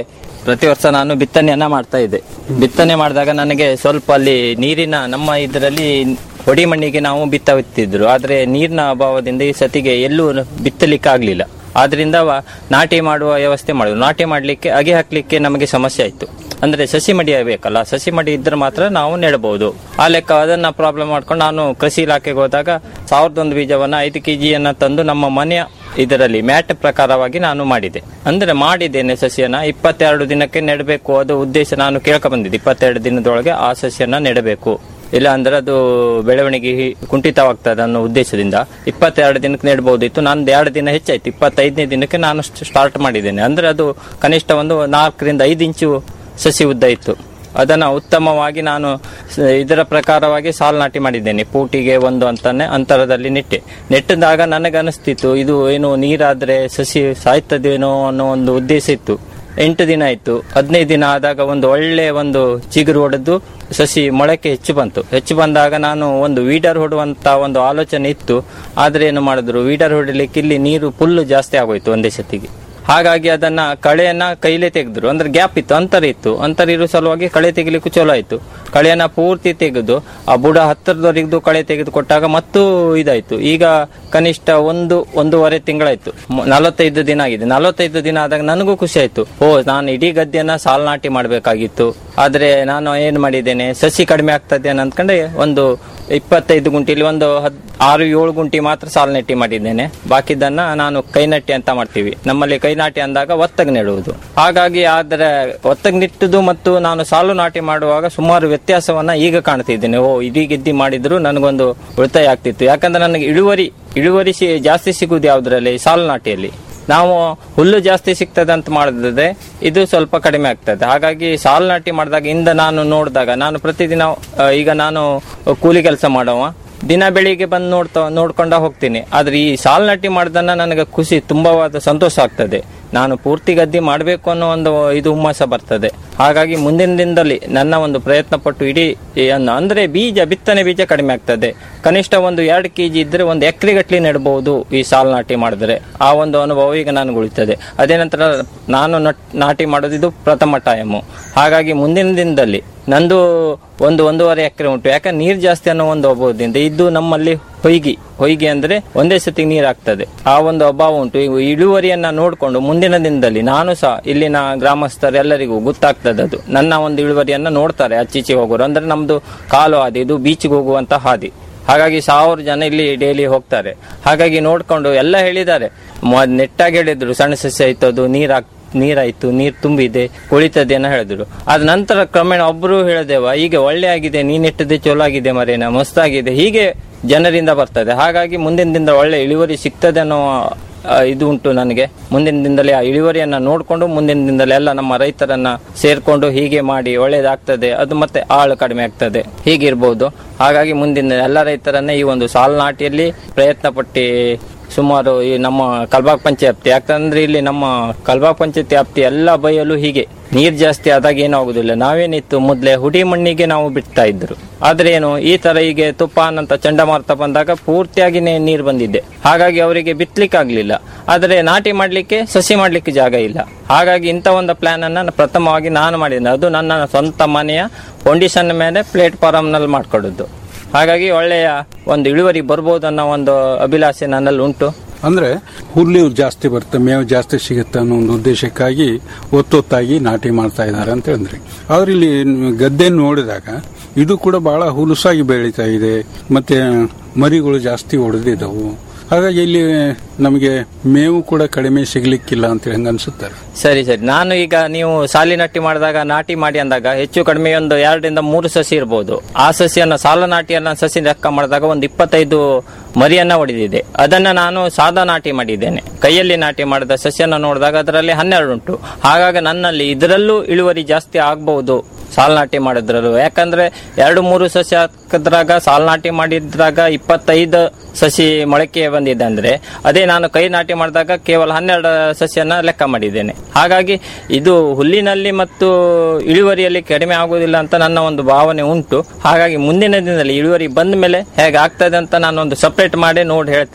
ಪ್ರತಿ ವರ್ಷ ನಾನು ಬಿತ್ತನೆಯನ್ನ ಮಾಡ್ತಾ ಇದ್ದೆ ಬಿತ್ತನೆ ಮಾಡಿದಾಗ ನನಗೆ ಸ್ವಲ್ಪ ಅಲ್ಲಿ ನೀರಿನ ನಮ್ಮ ಇದರಲ್ಲಿ ಹೊಡಿ ಮಣ್ಣಿಗೆ ನಾವು ಬಿತ್ತ ಬಿತ್ತಿದ್ರು ಆದ್ರೆ ನೀರಿನ ಅಭಾವದಿಂದ ಈ ಸತಿಗೆ ಎಲ್ಲೂ ಬಿತ್ತಲಿಕ್ಕೆ ಆಗ್ಲಿಲ್ಲ ಆದ್ರಿಂದ ವ- ನಾಟಿ ಮಾಡುವ ವ್ಯವಸ್ಥೆ ಮಾಡಿದ್ರು ನಾಟಿ ಮಾಡ್ಲಿಕ್ಕೆ ಅಗೆ ಹಾಕ್ಲಿಕ್ಕೆ ನಮಗೆ ಸಮಸ್ಯೆ ಆಯ್ತು ಅಂದ್ರೆ ಸಸಿ ಮಡಿ ಬೇಕಲ್ಲ ಸಸಿ ಮಡಿ ಇದ್ರೆ ಮಾತ್ರ ನಾವು ನೆಡಬಹುದು ಆ ಲೆಕ್ಕ ಅದನ್ನ ಪ್ರಾಬ್ಲಮ್ ಮಾಡ್ಕೊಂಡು ನಾನು ಕೃಷಿ ಇಲಾಖೆಗೆ ಹೋದಾಗ ಸಾವಿರದ ಒಂದು ಬೀಜವನ್ನ ಐದು ಕೆಜಿಯನ್ನ ತಂದು ನಮ್ಮ ಮನೆಯ ಇದರಲ್ಲಿ ಮ್ಯಾಟ್ ಪ್ರಕಾರವಾಗಿ ನಾನು ಮಾಡಿದೆ ಅಂದ್ರೆ ಮಾಡಿದ್ದೇನೆ ಸಸಿಯನ್ನ ಇಪ್ಪತ್ತೆರಡು ದಿನಕ್ಕೆ ನೆಡಬೇಕು ಅದು ಉದ್ದೇಶ ನಾನು ಕೇಳ್ಕೊ ಬಂದಿದ್ದೆ ಇಪ್ಪತ್ತೆರಡು ದಿನದೊಳಗೆ ಆ ಸಸಿಯನ್ನ ನೆಡಬೇಕು ಇಲ್ಲ ಅಂದ್ರೆ ಅದು ಬೆಳವಣಿಗೆ ಹಿ- ಕುಂಠಿತವಾಗ್ತದೆ ಅನ್ನೋ ಉದ್ದೇಶದಿಂದ ಇಪ್ಪತ್ತೆರಡು ದಿನಕ್ಕೆ ನೆಡಬಹುದಿತ್ತು ನಾನು ಎರಡು ದಿನ ಹೆಚ್ಚಾಯ್ತು ಇಪ್ಪತ್ತೈದನೇ ದಿನಕ್ಕೆ ನಾನು ಸ್ಟಾರ್ಟ್ ಮಾಡಿದ್ದೇನೆ ಅಂದ್ರೆ ಅದು ಕನಿಷ್ಠ ಒಂದು ನಾಲ್ಕರಿಂದ ಐದು ಇಂಚು ಸಸಿ ಉದ್ದ ಇತ್ತು ಅದನ್ನ ಉತ್ತಮವಾಗಿ ನಾನು ಸ- ಇದರ ಪ್ರಕಾರವಾಗಿ ಸಾಲು ನಾಟಿ ಮಾಡಿದ್ದೇನೆ ಪೂಟಿಗೆ ಒಂದು ಅಂತಾನೆ ಅಂತರದಲ್ಲಿ ನೆಟ್ಟೆ ನೆಟ್ಟಿದಾಗ ನನಗೆ ಅನಿಸ್ತಿತ್ತು ಇದು ಏನು ನೀರಾದ್ರೆ ಸಸಿ ಸಾಯ್ತದೇನೋ ಅನ್ನೋ ಒಂದು ಉದ್ದೇಶ ಇತ್ತು ಎಂಟು ದಿನ ಆಯ್ತು ಹದಿನೈದು ದಿನ ಆದಾಗ ಒಂದು ಒಳ್ಳೆ ಒಂದು ಚಿಗುರು ಹೊಡೆದು ಸಸಿ ಮೊಳಕೆ ಹೆಚ್ಚು ಬಂತು ಹೆಚ್ಚು ಬಂದಾಗ ನಾನು ಒಂದು ವೀಡರ್ ಹೊಡುವಂತ ಒಂದು ಆಲೋಚನೆ ಇತ್ತು ಆದ್ರೆ ಏನು ಮಾಡಿದ್ರು ವೀಡರ್ ಹೊಡಿಲಿಕ್ಕೆ ಇಲ್ಲಿ ನೀರು ಫುಲ್ ಜಾಸ್ತಿ ಆಗೋಯ್ತು ಒಂದೇ ಸತಿಗೆ ಹಾಗಾಗಿ ಅದನ್ನ ಕಳೆಯನ್ನ ಕೈಲೇ ತೆಗೆದ್ರು ಅಂದ್ರೆ ಗ್ಯಾಪ್ ಇತ್ತು ಅಂತರ ಇತ್ತು ಅಂತರ ಇರೋ ಸಲುವಾಗಿ ಕಳೆ ತೆಗಿಲಿಕ್ಕೂ ಚಲೋ ಆಯ್ತು ಕಳೆಯನ್ನ ಪೂರ್ತಿ ತೆಗೆದು ಆ ಬುಡ ಹತ್ತಿರದವರೆಗೂ ಕಳೆ ತೆಗೆದು ಕೊಟ್ಟಾಗ ಮತ್ತೂ ಇದಾಯ್ತು ಈಗ ಕನಿಷ್ಠ ಒಂದು ಒಂದೂವರೆ ತಿಂಗಳಾಯ್ತು ಮ- ನಲವತ್ತೈದು ದಿನ ಆಗಿದೆ ನಲವತ್ತೈದು ದಿನ ಆದಾಗ ನನಗೂ ಖುಷಿ ಆಯ್ತು ಓ ನಾನು ಇಡೀ ಗದ್ದೆಯನ್ನ ಸಾಲ್ ನಾಟಿ ಮಾಡಬೇಕಾಗಿತ್ತು ಆದ್ರೆ ನಾನು ಏನ್ ಮಾಡಿದ್ದೇನೆ ಸಸಿ ಕಡಿಮೆ ಆಗ್ತದೆ ಅಂತ ಅಂದ್ಕೊಂಡೆ ಒಂದು ಇಪ್ಪತ್ತೈದು ಗುಂಟಿಲಿ ಒಂದು ಹದ್ ಆರು ಏಳು ಗುಂಟಿ ಮಾತ್ರ ಸಾಲು ನೆಟ್ಟಿ ಮಾಡಿದ್ದೇನೆ ಬಾಕಿದನ್ನ ನಾನು ಕೈನಟ್ಟಿ ಅಂತ ಮಾಡ್ತೀವಿ ನಮ್ಮಲ್ಲಿ ಕೈನಾಟಿ ಅಂದಾಗ ಒತ್ತಗ ನೆಡುವುದು ಹಾಗಾಗಿ ಆದ್ರೆ ಒತ್ತಗ ನೆಟ್ಟುದು ಮತ್ತು ನಾನು ಸಾಲು ನಾಟಿ ಮಾಡುವಾಗ ಸುಮಾರು ವ್ಯತ್ಯಾಸವನ್ನ ಈಗ ಕಾಣ್ತಿದ್ದೇನೆ ಓ ಇಡೀ ಗೆದ್ದಿ ಮಾಡಿದ್ರು ನನಗೊಂದು ಉಳಿತಾಯ ಆಗ್ತಿತ್ತು ಯಾಕಂದ್ರೆ ನನಗೆ ಇಳುವರಿ ಇಳುವರಿ ಸಿ- ಜಾಸ್ತಿ ಸಿಗುದು ಯಾವ್ದ್ರಲ್ಲಿ ಸಾಲು ನಾಟಿಯಲ್ಲಿ ನಾವು ಹುಲ್ಲು ಜಾಸ್ತಿ ಸಿಗ್ತದೆ ಅಂತ ಮಾಡಿದ್ರೆ ಇದು ಸ್ವಲ್ಪ ಕಡಿಮೆ ಆಗ್ತದೆ ಹಾಗಾಗಿ ಸಾಲು ನಾಟಿ ಮಾಡಿದಾಗ ಇಂದ ನಾನು ನೋಡಿದಾಗ ನಾನು ಪ್ರತಿದಿನ ಆ, ಈಗ ನಾನು ಕೂಲಿ ಕೆಲಸ ಮಾಡವ ದಿನ ಬೆಳಿಗ್ಗೆ ಬಂದು ನೋಡ್ತಾ ನೋಡ್ಕೊಂಡ ಹೋಗ್ತೀನಿ ಆದ್ರೆ ಈ ಸಾಲು ನಾಟಿ ಮಾಡ್ದನ್ನ ನನಗೆ ಖುಷಿ ತುಂಬವಾದ ಸಂತೋಷ ಆಗ್ತದೆ ನಾನು ಪೂರ್ತಿ ಗದ್ದೆ ಮಾಡಬೇಕು ಅನ್ನೋ ಒಂದು ಇದು ಹುಮ್ಮಸ ಬರ್ತದೆ ಹಾಗಾಗಿ ಮುಂದಿನ ದಿನದಲ್ಲಿ ನನ್ನ ಒಂದು ಪ್ರಯತ್ನ ಪಟ್ಟು ಇಡೀ ಈ ಅನ್ನ- ಅಂದ್ರೆ ಬೀಜ ಬಿತ್ತನೆ ಬೀಜ ಕಡಿಮೆ ಆಗ್ತದೆ ಕನಿಷ್ಠ ಒಂದು ಎರಡು ಕೆಜಿ ಇದ್ರೆ ಒಂದು ಎಕರೆ ಗಟ್ಟಲೆ ನೆಡಬಹುದು ಈ ಸಾಲು ನಾಟಿ ಮಾಡಿದ್ರೆ ಆ ಒಂದು ಅನುಭವ ಈಗ ನನಗೆ ಉಳಿತದೆ ಅದೇ ನಂತರ ನಾನು ನಟ್- ನಾಟಿ ಮಾಡೋದು ಇದು ಪ್ರಥಮ ಟೈಮು ಹಾಗಾಗಿ ಮುಂದಿನ ದಿನದಲ್ಲಿ ನಂದು ಒಂದು ಒಂದೂವರೆ ಎಕರೆ ಉಂಟು ಯಾಕಂದ್ರೆ ನೀರು ಜಾಸ್ತಿ ಅನ್ನೋ ಒಂದು ಅಭಾವದಿಂದ ಇದು ನಮ್ಮಲ್ಲಿ ಹೊಯ್ಗಿ ಹೊಯ್ಗೆ ಅಂದ್ರೆ ಒಂದೇ ಸತಿ ನೀರು ಆಗ್ತದೆ ಆ ಒಂದು ಅಭಾವ ಉಂಟು ಈಗ ಇಳುವರಿಯನ್ನ ನೋಡಿಕೊಂಡು ಮುಂದಿನ ದಿನದಲ್ಲಿ ನಾನು ಸಹ ಇಲ್ಲಿನ ಗ್ರಾಮಸ್ಥರೆಲ್ಲರಿಗೂ ಗೊತ್ತಾಗ್ತದೆ ಅದು ನನ್ನ ಒಂದು ಇಳುವರಿಯನ್ನ ನೋಡ್ತಾರೆ ಆಚೀಚೆ ಹೋಗೋರು ಅಂದ್ರೆ ನಮ್ದು ಕಾಲು ಹಾದಿ ಇದು ಬೀಚ್ಗೆ ಹೋಗುವಂತ ಹಾದಿ ಹಾಗಾಗಿ ಸಾವಿರ ಜನ ಇಲ್ಲಿ ಡೈಲಿ ಹೋಗ್ತಾರೆ ಹಾಗಾಗಿ ನೋಡ್ಕೊಂಡು ಎಲ್ಲ ಹೇಳಿದ್ದಾರೆ ಮ- ನೆಟ್ಟಾಗಿ ಹೇಳಿದ್ರು ಸಣ್ಣ ಸಸ್ಯ ಆಯ್ತು ಅದು ನೀರ್ ಹಾಕ್ ನೀರಾಯ್ತು ನೀರ್ ತುಂಬಿದೆ ಕುಳಿತದೆ ಅಂತ ಹೇಳಿದ್ರು ಅದ ನಂತರ ಕ್ರಮೇಣ ಒಬ್ರು ಹೇಳಿದೆವ ಈಗ ಒಳ್ಳೆ ಆಗಿದೆ ನೀನ್ ಇಟ್ಟದೆ ಚಲೋ ಆಗಿದೆ ಮರೇನ ಮಸ್ತಾಗಿದೆ ಹೀಗೆ ಜನರಿಂದ ಬರ್ತದೆ ಹಾಗಾಗಿ ಮುಂದಿನ ದಿನದ ಒಳ್ಳೆ ಇಳುವರಿ ಸಿಗ್ತದೆ ಅನ್ನೋ ಆ, ಇದು ಉಂಟು ನನಗೆ ಮುಂದಿನ ದಿನದಲ್ಲಿ ಆ ಇಳುವರಿಯನ್ನ ನೋಡಿಕೊಂಡು ಮುಂದಿನ ದಿನದಲ್ಲಿ ಎಲ್ಲ ನಮ್ಮ ರೈತರನ್ನ ಸೇರ್ಕೊಂಡು ಹೀಗೆ ಮಾಡಿ ಒಳ್ಳೇದಾಗ್ತದೆ ಅದು ಮತ್ತೆ ಆಳು ಕಡಿಮೆ ಆಗ್ತದೆ ಹೀಗಿರ್ಬೋದು ಹಾಗಾಗಿ ಮುಂದಿನ ಎಲ್ಲ ರೈತರನ್ನ ಈ ಒಂದು ಸಾಲು ನಾಟಿಯಲ್ಲಿ ಪ್ರಯತ್ನ ಪಟ್ಟು ಸುಮಾರು ಈ ನಮ್ಮ ಕಲ್ಬಾಗ್ ಪಂಚಾಯತ್ ಯಾಕಂದ್ರೆ ಇಲ್ಲಿ ನಮ್ಮ ಕಲ್ಬಾಗ್ ಪಂಚಾಯತ್ ವ್ಯಾಪ್ತಿ ಎಲ್ಲ ಬಯಲು ಹೀಗೆ ನೀರ್ ಜಾಸ್ತಿ ಆದಾಗ ಏನಾಗುದಿಲ್ಲ ನಾವೇನಿತ್ತು ಮೊದ್ಲೇ ಹುಡಿ ಮಣ್ಣಿಗೆ ನಾವು ಬಿಡ್ತಾ ಇದ್ರು ಆದ್ರೆ ಏನು ಈ ತರ ಹೀಗೆ ತುಫಾನ್ ಅಂತ ಚಂಡಮಾರುತ ಬಂದಾಗ ಪೂರ್ತಿಯಾಗಿ ನೀರು ಬಂದಿದೆ ಹಾಗಾಗಿ ಅವರಿಗೆ ಬಿತ್ತಲಿಕ್ಕೆ ಆಗ್ಲಿಲ್ಲ ಆದ್ರೆ ನಾಟಿ ಮಾಡ್ಲಿಕ್ಕೆ ಸಸಿ ಮಾಡ್ಲಿಕ್ಕೆ ಜಾಗ ಇಲ್ಲ ಹಾಗಾಗಿ ಇಂಥ ಒಂದು ಪ್ಲಾನ್ ಅನ್ನ ಪ್ರಥಮವಾಗಿ ನಾನು ಮಾಡಿದ್ದೇನೆ ಅದು ನನ್ನ ಸ್ವಂತ ಮನೆಯ ಫೌಂಡೇಶನ್ ಮೇಲೆ ಪ್ಲೇಟ್ಫಾರಂ ನಲ್ಲಿ ಮಾಡ್ಕೊಡುದು ಹಾಗಾಗಿ ಒಳ್ಳೆಯ ಒಂದು ಇಳುವರಿ ಬರ್ಬೋದು ಅನ್ನೋ ಒಂದು ಅಭಿಲಾಷೆ ನನ್ನಲ್ಲಿ ಉಂಟು ಅಂದ್ರೆ ಹುಲ್ಲು ಜಾಸ್ತಿ ಬರುತ್ತೆ ಮೇವು ಜಾಸ್ತಿ ಸಿಗುತ್ತೆ ಅನ್ನೋ ಒಂದು ಉದ್ದೇಶಕ್ಕಾಗಿ ಒತ್ತೊತ್ತಾಗಿ ನಾಟಿ ಮಾಡ್ತಾ ಇದ್ದಾರೆ ಅಂತ ಹೇಳಿದ್ರಿ ಆದ್ರೆ ಇಲ್ಲಿ ಗದ್ದೆ ನೋಡಿದಾಗ ಇದು ಕೂಡ ಬಹಳ ಹುಲುಸಾಗಿ ಬೆಳೀತಾ ಇದೆ ಮತ್ತೆ ಮರಿಗಳು ಜಾಸ್ತಿ ಹೊಡೆದಿದ್ದವು ಹಾಗಾಗಿ ಇಲ್ಲಿ ನಮಗೆ ಮೇವು ಕೂಡ ಕಡಿಮೆ ಸಿಗ್ಲಿಕ್ಕಿಲ್ಲ ಅಂತ ಹೇಳಿ ಹಂಗ ಅನ್ಸುತ್ತಾರೆ ಸರಿ ಸರಿ ನಾನು ಈಗ ನೀವು ಸಾಲಿ ನಾಟಿ ಮಾಡಿದಾಗ ನಾಟಿ ಮಾಡಿ ಅಂದಾಗ ಹೆಚ್ಚು ಕಡಿಮೆ ಒಂದು ಎರಡರಿಂದ ಮೂರು ಸಸಿ ಇರಬಹುದು ಆ ಸಸಿಯನ್ನ ಸಾಲ ನಾಟಿಯನ್ನ ಸಸಿ ಲೆಕ್ಕ ಮಾಡಿದಾಗ ಒಂದು ಇಪ್ಪತ್ತೈದು ಮರಿಯನ್ನ ಹೊಡೆದಿದೆ ಅದನ್ನ ನಾನು ಸಾದಾ ನಾಟಿ ಮಾಡಿದ್ದೇನೆ ಕೈಯಲ್ಲಿ ನಾಟಿ ಮಾಡಿದ ಸಸಿಯನ್ನ ನೋಡಿದಾಗ ಅದರಲ್ಲಿ ಹನ್ನೆರಡು ಉಂಟು ಹಾಗಾಗಿ ನನ್ನಲ್ಲಿ ಇದರಲ್ಲೂ ಇಳುವರಿ ಜಾಸ್ತಿ ಆಗಬಹುದು ಸಾಲ್ ನಾಟಿ ಮಾಡಿದ್ರಲ್ಲೂ ಯಾಕಂದ್ರೆ ಎರಡು ಮೂರು ಸಸಿ ಹಾಕಿದ್ರಾಗ ಸಾಲ್ ನಾಟಿ ಮಾಡಿದ್ರಾಗ ಇಪ್ಪತ್ತೈದು ಸಸಿ ಮೊಳಕೆ ಬಂದಿದೆ ಅಂದ್ರೆ ಅದೇ ನಾನು ಕೈ ನಾಟಿ ಮಾಡಿದಾಗ ಕೇವಲ ಹನ್ನೆರಡು ಸಸಿಯನ್ನ ಲೆಕ್ಕ ಮಾಡಿದ್ದೇನೆ ಹಾಗಾಗಿ ಇದು ಹುಲ್ಲಿನಲ್ಲಿ ಮತ್ತು ಇಳುವರಿಯಲ್ಲಿ ಕಡಿಮೆ ಆಗುವುದಿಲ್ಲ ಅಂತ ನನ್ನ ಒಂದು ಭಾವನೆ ಉಂಟು ಹಾಗಾಗಿ ಮುಂದಿನ ದಿನದಲ್ಲಿ ಇಳುವರಿ ಬಂದ ಮೇಲೆ ಹೇಗೆ ಆಗ್ತದೆ ಅಂತ ನಾನು ಒಂದು ಸಪ್ರೇಟ್ ಮಾಡಿ ನೋಡಿ ಹೇಳ್ತೀನಿ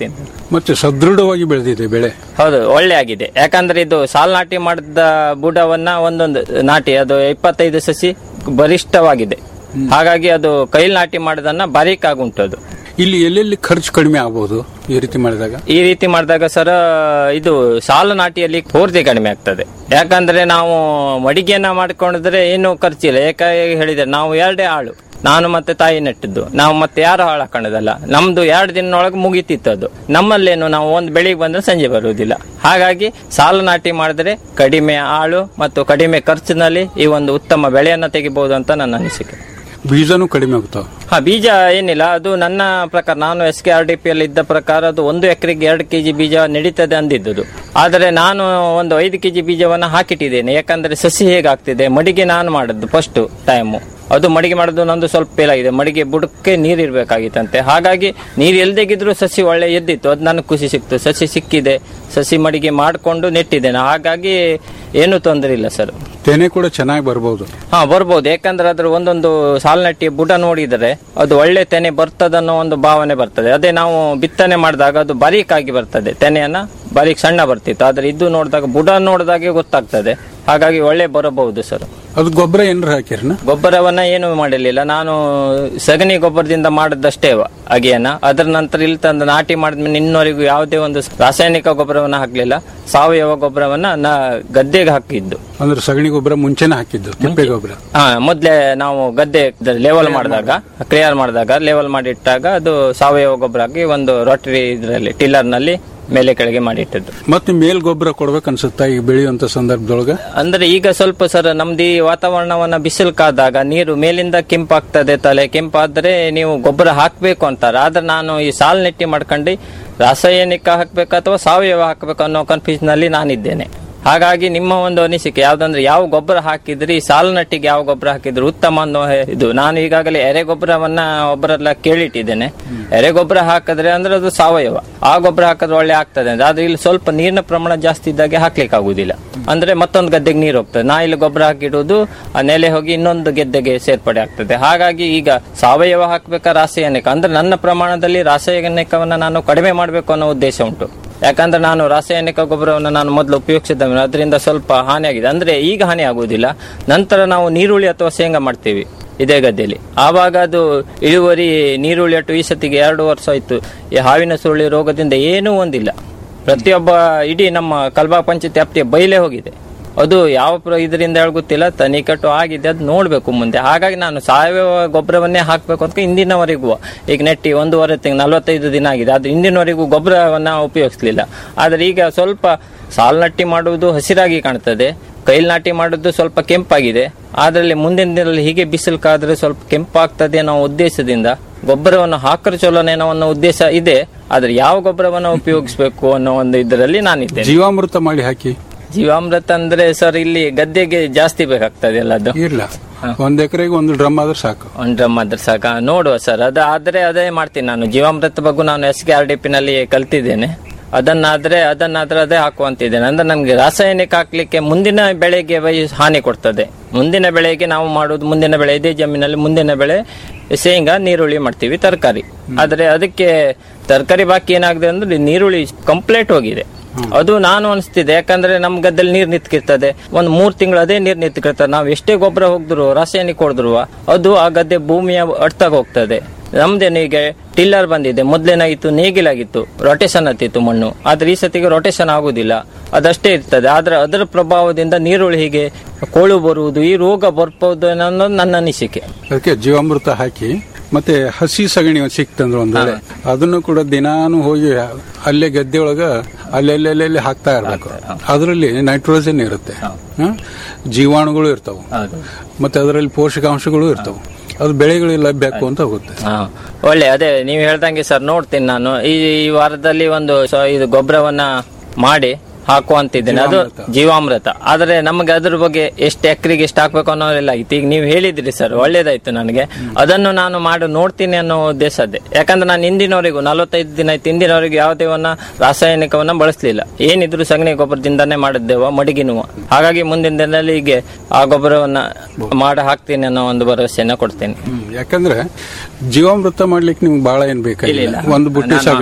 ಮತ್ತೆ ಸದೃಢವಾಗಿ ಬೆಳೆದಿದೆ ಬೆಳೆ ಹೌದು ಒಳ್ಳೆ ಆಗಿದೆ ಯಾಕಂದ್ರೆ ಇದು ಸಾಲ್ ನಾಟಿ ಮಾಡಿದ ಬುಡವನ್ನ ಒಂದೊಂದು ನಾಟಿ ಅದು ಇಪ್ಪತ್ತೈದು ಸಸಿ ಬಲಿಷ್ಠವಾಗಿದೆ ಹಾಗಾಗಿ ಅದು ಕೈಲಿ ನಾಟಿ ಮಾಡಿದನ್ನ ಬಾರೀಕಾಗಿ ಉಂಟು ಅದು ಇಲ್ಲಿ ಎಲ್ಲೆಲ್ಲಿ ಖರ್ಚು ಕಡಿಮೆ ಆಗ್ಬೋದು ಈ ರೀತಿ ಮಾಡಿದಾಗ ಈ ರೀತಿ ಮಾಡಿದಾಗ ಸರ್ ಇದು ಸಾಲು ನಾಟಿಯಲ್ಲಿ ಪೂರ್ತಿ ಕಡಿಮೆ ಆಗ್ತದೆ ಯಾಕಂದ್ರೆ ನಾವು ಮಡಿಗೆಯನ್ನ ಮಾಡ್ಕೊಂಡಿದ್ರೆ ಏನು ಖರ್ಚಿಲ್ಲ ಯಾಕಾಗಿ ಹೇಳಿದ್ರೆ ನಾವು ಎರಡೇ ಆಳು ನಾನು ಮತ್ತೆ ತಾಯಿ ನೆಟ್ಟಿದ್ದು ನಾವು ಮತ್ತೆ ಯಾರು ಹಾಳು ಹಾಕೊಳ್ಳೋದಲ್ಲ ನಮ್ದು ಎರಡು ದಿನದೊಳಗೆ ಮುಗೀತಿತ್ತು ಅದು ನಮ್ಮಲ್ಲೇನು ನಾವು ಒಂದು ಬೆಳಿಗ್ಗೆ ಬಂದ್ರೆ ಸಂಜೆ ಬರುವುದಿಲ್ಲ ಹಾಗಾಗಿ ಸಾಲು ನಾಟಿ ಮಾಡಿದ್ರೆ ಕಡಿಮೆ ಆಳು ಮತ್ತು ಕಡಿಮೆ ಖರ್ಚಿನಲ್ಲಿ ಈ ಒಂದು ಉತ್ತಮ ಬೆಳೆಯನ್ನ ತೆಗಿಬಹುದು ಅಂತ ನನ್ನ ಅನಿಸಿಕೆ ಬೀಜನೂ ಕಡಿಮೆ ಆಗ್ತಾವ ಹಾ ಬೀಜ ಏನಿಲ್ಲ ಅದು ನನ್ನ ಪ್ರಕಾರ ನಾನು S K R D P ಅಲ್ಲಿ ಇದ್ದ ಪ್ರಕಾರ ಅದು ಒಂದು ಎಕರೆಗೆ ಎರಡು ಕೆಜಿ ಬೀಜ ನಡೀತದೆ ಅಂದಿದ್ದು ಆದರೆ ನಾನು ಒಂದು ಐದು ಕೆಜಿ ಬೀಜವನ್ನ ಹಾಕಿಟ್ಟಿದ್ದೇನೆ ಯಾಕಂದ್ರೆ ಸಸಿ ಹೇಗಾಗ್ತಿದೆ ಮಡಿಗೆ ನಾನು ಮಾಡದ್ದು ಫಸ್ಟ್ ಟೈಮು ಅದು ಮಡಿಗೆ ಮಾಡೋದು ನಂದು ಸ್ವಲ್ಪ ಫೇಲ್ ಆಗಿದೆ ಮಡಿಗೆ ಬುಡಕ್ಕೆ ನೀರು ಇರಬೇಕಾಗಿತ್ತಂತೆ ಹಾಗಾಗಿ ನೀರು ಎಲ್ದೆಗಿದ್ರು ಸಸಿ ಒಳ್ಳೆ ಎದ್ದಿತ್ತು ಅದು ನನಗೆ ಖುಷಿ ಸಿಕ್ತು ಸಸಿ ಸಿಕ್ಕಿದೆ ಸಸಿ ಮಡಿಗೆ ಮಾಡಿಕೊಂಡು ನೆಟ್ಟಿದ್ದೇನೆ ಹಾಗಾಗಿ ಏನು ತೊಂದರೆ ಇಲ್ಲ ಸರ್ ತೆನೆ ಕೂಡ ಚೆನ್ನಾಗಿ ಬರ್ಬೋದು ಹಾ ಬರ್ಬೋದು ಯಾಕಂದ್ರೆ ಅದ್ರ ಒಂದೊಂದು ಸಾಲ್ನಟ್ಟಿ ಬುಡ ನೋಡಿದರೆ ಅದು ಒಳ್ಳೆ ತೆನೆ ಬರ್ತದನ್ನೋ ಒಂದು ಭಾವನೆ ಬರ್ತದೆ ಅದೇ ನಾವು ಬಿತ್ತನೆ ಮಾಡಿದಾಗ ಅದು ಬಾರೀಕಾಗಿ ಬರ್ತದೆ ತೆನೆಯನ್ನ ಬಾರೀಕ್ ಸಣ್ಣ ಬರ್ತಿತ್ತು ಆದ್ರೆ ಇದು ನೋಡಿದಾಗ ಬುಡ ನೋಡಿದಾಗೆ ಗೊತ್ತಾಗ್ತದೆ ಹಾಗಾಗಿ ಒಳ್ಳೆ ಬರಬಹುದು ಸರ್ ಅದು ಗೊಬ್ಬರ ಏನಾರ ಹಾಕಿರನ ಗೊಬ್ಬರವನ್ನ ಏನು ಮಾಡಲಿಲ್ಲ ನಾನು ಸಗಣಿ ಗೊಬ್ಬರದಿಂದ ಮಾಡಿದಷ್ಟೇ ಅಗೆಯನ್ನ ಅದರ ನಂತರ ಇಲ್ಲಿ ತಂದು ನಾಟಿ ಮಾಡಿದ್ಮೇಲೆ ಇನ್ನವರೆಗೂ ಯಾವುದೇ ಒಂದು ರಾಸಾಯನಿಕ ಗೊಬ್ಬರವನ್ನ ಹಾಕ್ಲಿಲ್ಲ ಸಾವಯವ ಗೊಬ್ಬರವನ್ನ ನಾ ಗದ್ದೆಗೆ ಹಾಕಿದ್ದು ಅಂದ್ರೆ ಸಗಣಿ ಗೊಬ್ಬರ ಮುಂಚೆನೆ ಹಾಕಿದ್ದು ತಿಪ್ಪೆ ಗೊಬ್ಬರ ಹಾ ಮೊದ್ಲೇ ನಾವು ಗದ್ದೆ ಲೆವೆಲ್ ಮಾಡಿದಾಗ ಕ್ಲಿಯರ್ ಮಾಡಿದಾಗ ಲೆವೆಲ್ ಮಾಡಿಟ್ಟಾಗ ಅದು ಸಾವಯವ ಗೊಬ್ಬರ ಹಾಕಿ ಒಂದು ರೋಟರಿ ಇದರಲ್ಲಿ ಟಿಲ್ಲರ್ ನಲ್ಲಿ ಮೇಲೆ ಕೆಳಗೆ ಮಾಡಿಟ್ಟದ್ದು ಮತ್ತೆ ಮೇಲ್ ಗೊಬ್ಬರ ಕೊಡ್ಬೇಕು ಅನ್ಸುತ್ತಾ ಈಗ ಬೆಳೆಯುವಂತ ಸಂದರ್ಭದೊಳಗ ಅಂದ್ರೆ ಈಗ ಸ್ವಲ್ಪ ಸರ್ ನಮ್ದು ಈ ವಾತಾವರಣವನ್ನ ಬಿಸಿಲು ಕಾದಾಗ ನೀರು ಮೇಲಿಂದ ಕೆಂಪಾಗ್ತದೆ ತಲೆ ಕೆಂಪಾದ್ರೆ ನೀವು ಗೊಬ್ಬರ ಹಾಕ್ಬೇಕು ಅಂತಾರೆ ಆದ್ರೆ ನಾನು ಈ ಸಾಲ್ ನೆಟ್ಟಿ ಮಾಡ್ಕೊಂಡು ರಾಸಾಯನಿಕ ಹಾಕ್ಬೇಕು ಅಥವಾ ಸಾವಯವ ಹಾಕ್ಬೇಕು ಅನ್ನೋ ಕನ್ಫ್ಯೂಷನ್ ಅಲ್ಲಿ ನಾನಿದ್ದೇನೆ ಹಾಗಾಗಿ ನಿಮ್ಮ ಒಂದು ಅನಿಸಿಕೆ ಯಾವ್ದಂದ್ರೆ ಯಾವ ಗೊಬ್ಬರ ಹಾಕಿದ್ರಿ ಈ ಸಾಲು ನಟ್ಟಿಗೆ ಯಾವ ಗೊಬ್ಬರ ಹಾಕಿದ್ರು ಉತ್ತಮ ಅನ್ನೋ ಹೆ- ಇದು ನಾನು ಈಗಾಗಲೇ ಎರೆ ಗೊಬ್ಬರವನ್ನ ಒಬ್ಬರೆಲ್ಲ ಕೇಳಿಟ್ಟಿದ್ದೇನೆ ಎರೆ ಗೊಬ್ಬರ ಹಾಕಿದ್ರೆ ಅಂದ್ರೆ ಅದು ಸಾವಯವ ಆ ಗೊಬ್ಬರ ಹಾಕಿದ್ರೆ ಒಳ್ಳೆ ಆಗ್ತದೆ ಅಂದ್ರೆ ಆದ್ರೆ ಇಲ್ಲಿ ಸ್ವಲ್ಪ ನೀರಿನ ಪ್ರಮಾಣ ಜಾಸ್ತಿ ಇದ್ದಾಗೆ ಹಾಕ್ಲಿಕ್ಕೆ ಆಗುದಿಲ್ಲ ಅಂದ್ರೆ ಮತ್ತೊಂದು ಗದ್ದೆಗೆ ನೀರು ಹೋಗ್ತದೆ ನಾ ಇಲ್ಲಿ ಗೊಬ್ಬರ ಹಾಕಿಡುವುದು ಆ ನೆಲೆ ಹೋಗಿ ಇನ್ನೊಂದು ಗೆದ್ದೆಗೆ ಸೇರ್ಪಡೆ ಆಗ್ತದೆ ಹಾಗಾಗಿ ಈಗ ಸಾವಯವ ಹಾಕ್ಬೇಕಾ ರಾಸಾಯನಿಕ ಅಂದ್ರೆ ನನ್ನ ಪ್ರಮಾಣದಲ್ಲಿ ರಾಸಾಯನಿಕವನ್ನ ನಾನು ಕಡಿಮೆ ಮಾಡಬೇಕು ಅನ್ನೋ ಉದ್ದೇಶ ಉಂಟು ಯಾಕಂದ್ರೆ ನಾನು ರಾಸಾಯನಿಕ ಗೊಬ್ಬರವನ್ನು ನಾನು ಮೊದಲು ಉಪಯೋಗಿಸಿದ್ದವನು ಅದರಿಂದ ಸ್ವಲ್ಪ ಹಾನಿಯಾಗಿದೆ ಅಂದ್ರೆ ಈಗ ಹಾನಿ ಆಗುವುದಿಲ್ಲ ನಂತರ ನಾವು ನೀರುಳ್ಳಿ ಅಥವಾ ಶೇಂಗಾ ಮಾಡ್ತೀವಿ ಇದೇ ಗದ್ದೆಯಲ್ಲಿ ಆವಾಗ ಅದು ಇಳುವರಿ ನೀರುಳ್ಳಿ ಅಟ್ಟು ಈ ಸತಿಗೆ ಎರಡು ವರ್ಷ ಆಯ್ತು ಈ ಹಾವಿನ ಸುರುಳಿ ರೋಗದಿಂದ ಏನೂ ಒಂದಿಲ್ಲ ಪ್ರತಿಯೊಬ್ಬ ಇಡೀ ನಮ್ಮ ಕಲ್ಬಾ ಪಂಚಾಯತ್ ವ್ಯಾಪ್ತಿಯ ಬೈಲೇ ಹೋಗಿದೆ ಅದು ಯಾವ ಪ್ರ- ಇದರಿಂದ ಹೇಳಿ ಗೊತ್ತಿಲ್ಲ ತನಿಕಟ್ಟು ಆಗಿದೆ ಅದು ನೋಡ್ಬೇಕು ಮುಂದೆ ಹಾಗಾಗಿ ನಾನು ಸಾವಯವ ಗೊಬ್ಬರವನ್ನೇ ಹಾಕ್ಬೇಕು ಅಂತ ಇಂದಿನವರೆಗೂ ಈಗ ನೆಟ್ಟಿ ಒಂದೂವರೆ ತಿಂಗಳು ನಲವತ್ತೈದು ದಿನ ಆಗಿದೆ ಅದು ಇಂದಿನವರೆಗೂ ಗೊಬ್ಬರವನ್ನ ಉಪಯೋಗಿಸ್ಲಿಲ್ಲ ಆದರೆ ಈಗ ಸ್ವಲ್ಪ ಸಾಲ್ ನಟ್ಟಿ ಮಾಡುವುದು ಹಸಿರಾಗಿ ಕಾಣ್ತದೆ ಕೈಲ್ ನಾಟಿ ಮಾಡುವುದು ಸ್ವಲ್ಪ ಕೆಂಪಾಗಿದೆ ಅದರಲ್ಲಿ ಮುಂದಿನ ದಿನದಲ್ಲಿ ಹೀಗೆ ಬಿಸಿಲು ಕಾದ್ರೆ ಸ್ವಲ್ಪ ಕೆಂಪಾಗ್ತದೆ ಅನ್ನೋ ಉದ್ದೇಶದಿಂದ ಗೊಬ್ಬರವನ್ನು ಹಾಕರು ಚಲೋನೇನೋ ಅನ್ನೋ ಉದ್ದೇಶ ಇದೆ ಆದ್ರೆ ಯಾವ ಗೊಬ್ಬರವನ್ನು ಉಪಯೋಗಿಸಬೇಕು ಅನ್ನೋ ಒಂದು ಇದರಲ್ಲಿ ನಾನಿದ್ದೇನೆ ಜೀವಾಮೃತ ಮಾಡಿ ಹಾಕಿ ಜೀವಾಮೃತ ಅಂದ್ರೆ ಸರ್ ಇಲ್ಲಿ ಗದ್ದೆಗೆ ಜಾಸ್ತಿ ಬೇಕಾಗ್ತದೆ ಅಲ್ಲ ಅದು ಇರ್ಲ ಒಂದ್ ಎಕರೆಗೆ ಒಂದು ಡ್ರಮ್ ಆದ್ರೆ ಸಾಕು ಒಂದ್ ಡ್ರಮ್ ಆದ್ರೆ ಸಾಕ ನೋಡುವ ಸರ್ ಅದು ಆದ್ರೆ ಅದೇ ಮಾಡ್ತೀನಿ ನಾನು ಜೀವಾಮೃತ ಬಗ್ಗೆ ನಾನು S K R D P ನಲ್ಲಿ ಕಲ್ತಿದ್ದೇನೆ ಅದನ್ನಾದ್ರೆ ಅದನ್ನಾದ್ರೆ ಅದೇ ಹಾಕುವಂತಿದ್ದೇನೆ ಅಂದ್ರೆ ನಮ್ಗೆ ರಾಸಾಯನಿಕ ಹಾಕ್ಲಿಕ್ಕೆ ಮುಂದಿನ ಬೆಳೆಗೆ ವೈ- ಹಾನಿ ಕೊಡ್ತದೆ ಮುಂದಿನ ಬೆಳೆಗೆ ನಾವು ಮಾಡುವುದು ಮುಂದಿನ ಬೆಳೆ ಇದೇ ಜಮೀನಲ್ಲಿ ಮುಂದಿನ ಬೆಳೆ ಶೇಂಗಾ ನೀರುಳ್ಳಿ ಮಾಡ್ತೀವಿ ತರಕಾರಿ ಆದ್ರೆ ಅದಕ್ಕೆ ತರಕಾರಿ ಬಾಕಿ ಏನಾಗಿದೆ ಅಂದ್ರೆ ನೀರುಳ್ಳಿ ಕಂಪ್ಲೀಟ್ ಹೋಗಿದೆ ಅದು ನಾನು ಅನಿಸ್ತಿದೆ ಯಾಕಂದ್ರೆ ನಮ್ ಗದ್ದಲ್ಲಿ ನೀರ್ ನಿಂತ್ಕಿರ್ತದೆ ಒಂದ್ ಮೂರ್ ತಿಂಗಳು ಅದೇ ನೀರ್ ನಿಂತ್ಕಿರ್ತದೆ ನಾವು ಎಷ್ಟೇ ಗೊಬ್ಬರ ಹೋಗಿದ್ರು ರಾಸಾಯನಿಕ ಹೊಡೆದ್ರು ಅದು ಆ ಗದ್ದೆ ಭೂಮಿಯ ಅಡ್ತಾಗ ಹೋಗ್ತದೆ ನಮ್ದೇನು ಈಗ ಟಿಲ್ಲರ್ ಬಂದಿದೆ ಮೊದ್ಲೇನಾಗಿತ್ತು ನೇಗಿಲಾಗಿತ್ತು ರೊಟೇಷನ್ ಹತ್ತಿತ್ತು ಮಣ್ಣು ಆದ್ರೆ ಈ ಸತಿಗೆ ರೊಟೇಷನ್ ಆಗುದಿಲ್ಲ ಅದಷ್ಟೇ ಇರ್ತದೆ ಆದ್ರೆ ಅದರ ಪ್ರಭಾವದಿಂದ ನೀರುಳ್ಳಿ ಹೀಗೆ ಕೋಳು ಬರುವುದು ಈ ರೋಗ ಬರ್ಬೋದು ಅನ್ನೋದು ನನ್ನ ಅನಿಸಿಕೆ ಅದಕ್ಕೆ ಜೀವಾಮೃತ ಹಾಕಿ ಮತ್ತೆ ಹಸಿ ಸಗಣಿ ಒಂದ್ ಸಿಕ್ತಂದ್ರೆ ಒಂದ್ ವೇಳೆ ಅದನ್ನು ಕೂಡ ದಿನಾನು ಹೋಗಿ ಅಲ್ಲೇ ಗದ್ದೆ ಒಳಗ ಅಲ್ಲೆಲ್ಲೆಲ್ಲೆಲ್ಲಿ ಹಾಕ್ತಾ ಇರ್ಬೇಕು ಅದರಲ್ಲಿ ನೈಟ್ರೋಜನ್ ಇರುತ್ತೆ ಹ? ಜೀವಾಣುಗಳು ಇರ್ತಾವ ಮತ್ತೆ ಅದರಲ್ಲಿ ಪೋಷಕಾಂಶಗಳು ಇರ್ತಾವ ಅದು ಬೆಳೆಗಳಿಗೆ ಲಭ್ಯ ಅಂತ ಹೋಗುತ್ತೆ ಹಾ ಒಳ್ಳೆ ಅದೇ ನೀವು ಹೇಳ್ದಂಗೆ ಸರ್ ನೋಡ್ತೀನಿ ನಾನು ಈ ಈ ವಾರದಲ್ಲಿ ಒಂದು ಸ- ಇದು ಗೊಬ್ಬರವನ್ನ ಮಾಡಿ ಹಾಕುವಂತಿದ್ದೇನೆ ಅದು ಜೀವಾಮೃತ ಆದ್ರೆ ನಮಗೆ ಅದ್ರ ಬಗ್ಗೆ ಎಷ್ಟು ಎಕರೆಗೆ ಎಷ್ಟು ಹಾಕ್ಬೇಕು ಅನ್ನೋದೆಲ್ಲ ಆಯ್ತು ಈಗ ನೀವು ಹೇಳಿದ್ರಿ ಸರ್ ಒಳ್ಳೇದಾಯ್ತು ನನಗೆ ಅದನ್ನು ನಾನು ಮಾಡಿ ನೋಡ್ತೀನಿ ಅನ್ನೋ ಉದ್ದೇಶ ಅದೇ ಯಾಕಂದ್ರೆ ನಾನು ಇಂದಿನವರೆಗೂ ನಲವತ್ತೈದು ದಿನ ಆಯ್ತು ಇಂದಿನವರೆಗೂ ಯಾವುದೇವನ್ನ ರಾಸಾಯನಿಕವನ್ನ ಬಳಸಲಿಲ್ಲ ಏನಿದ್ರು ಸಗಣಿ ಗೊಬ್ಬರದಿಂದಾನೇ ಮಾಡಿದ್ದೇವ ಮಡಿಗಿನುವ ಹಾಗಾಗಿ ಮುಂದಿನ ದಿನದಲ್ಲಿ ಹೀಗೆ ಆ ಗೊಬ್ಬರವನ್ನ ಮಾಡಿ ಹಾಕ್ತೀನಿ ಅನ್ನೋ ಒಂದು ಭರವಸೆಯನ್ನ ಕೊಡ್ತೇನೆ ಹ್ಮ್. ಯಾಕಂದ್ರೆ ಜೀವಾಮೃತ ಮಾಡ್ಲಿಕ್ಕೆ ನಿಮ್ಗೆ ಬಹಳ ಏನ್ ಬೇಕಾಗಿಲ್ಲ ಇಲ್ಲ. ಒಂದು ಬುಟ್ಟಿ ನಾನು- ಸಗಣಿ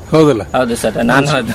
ಹೌದಲ್ಲ ಹೌದು ಸರ್ ನಾನು ಅದು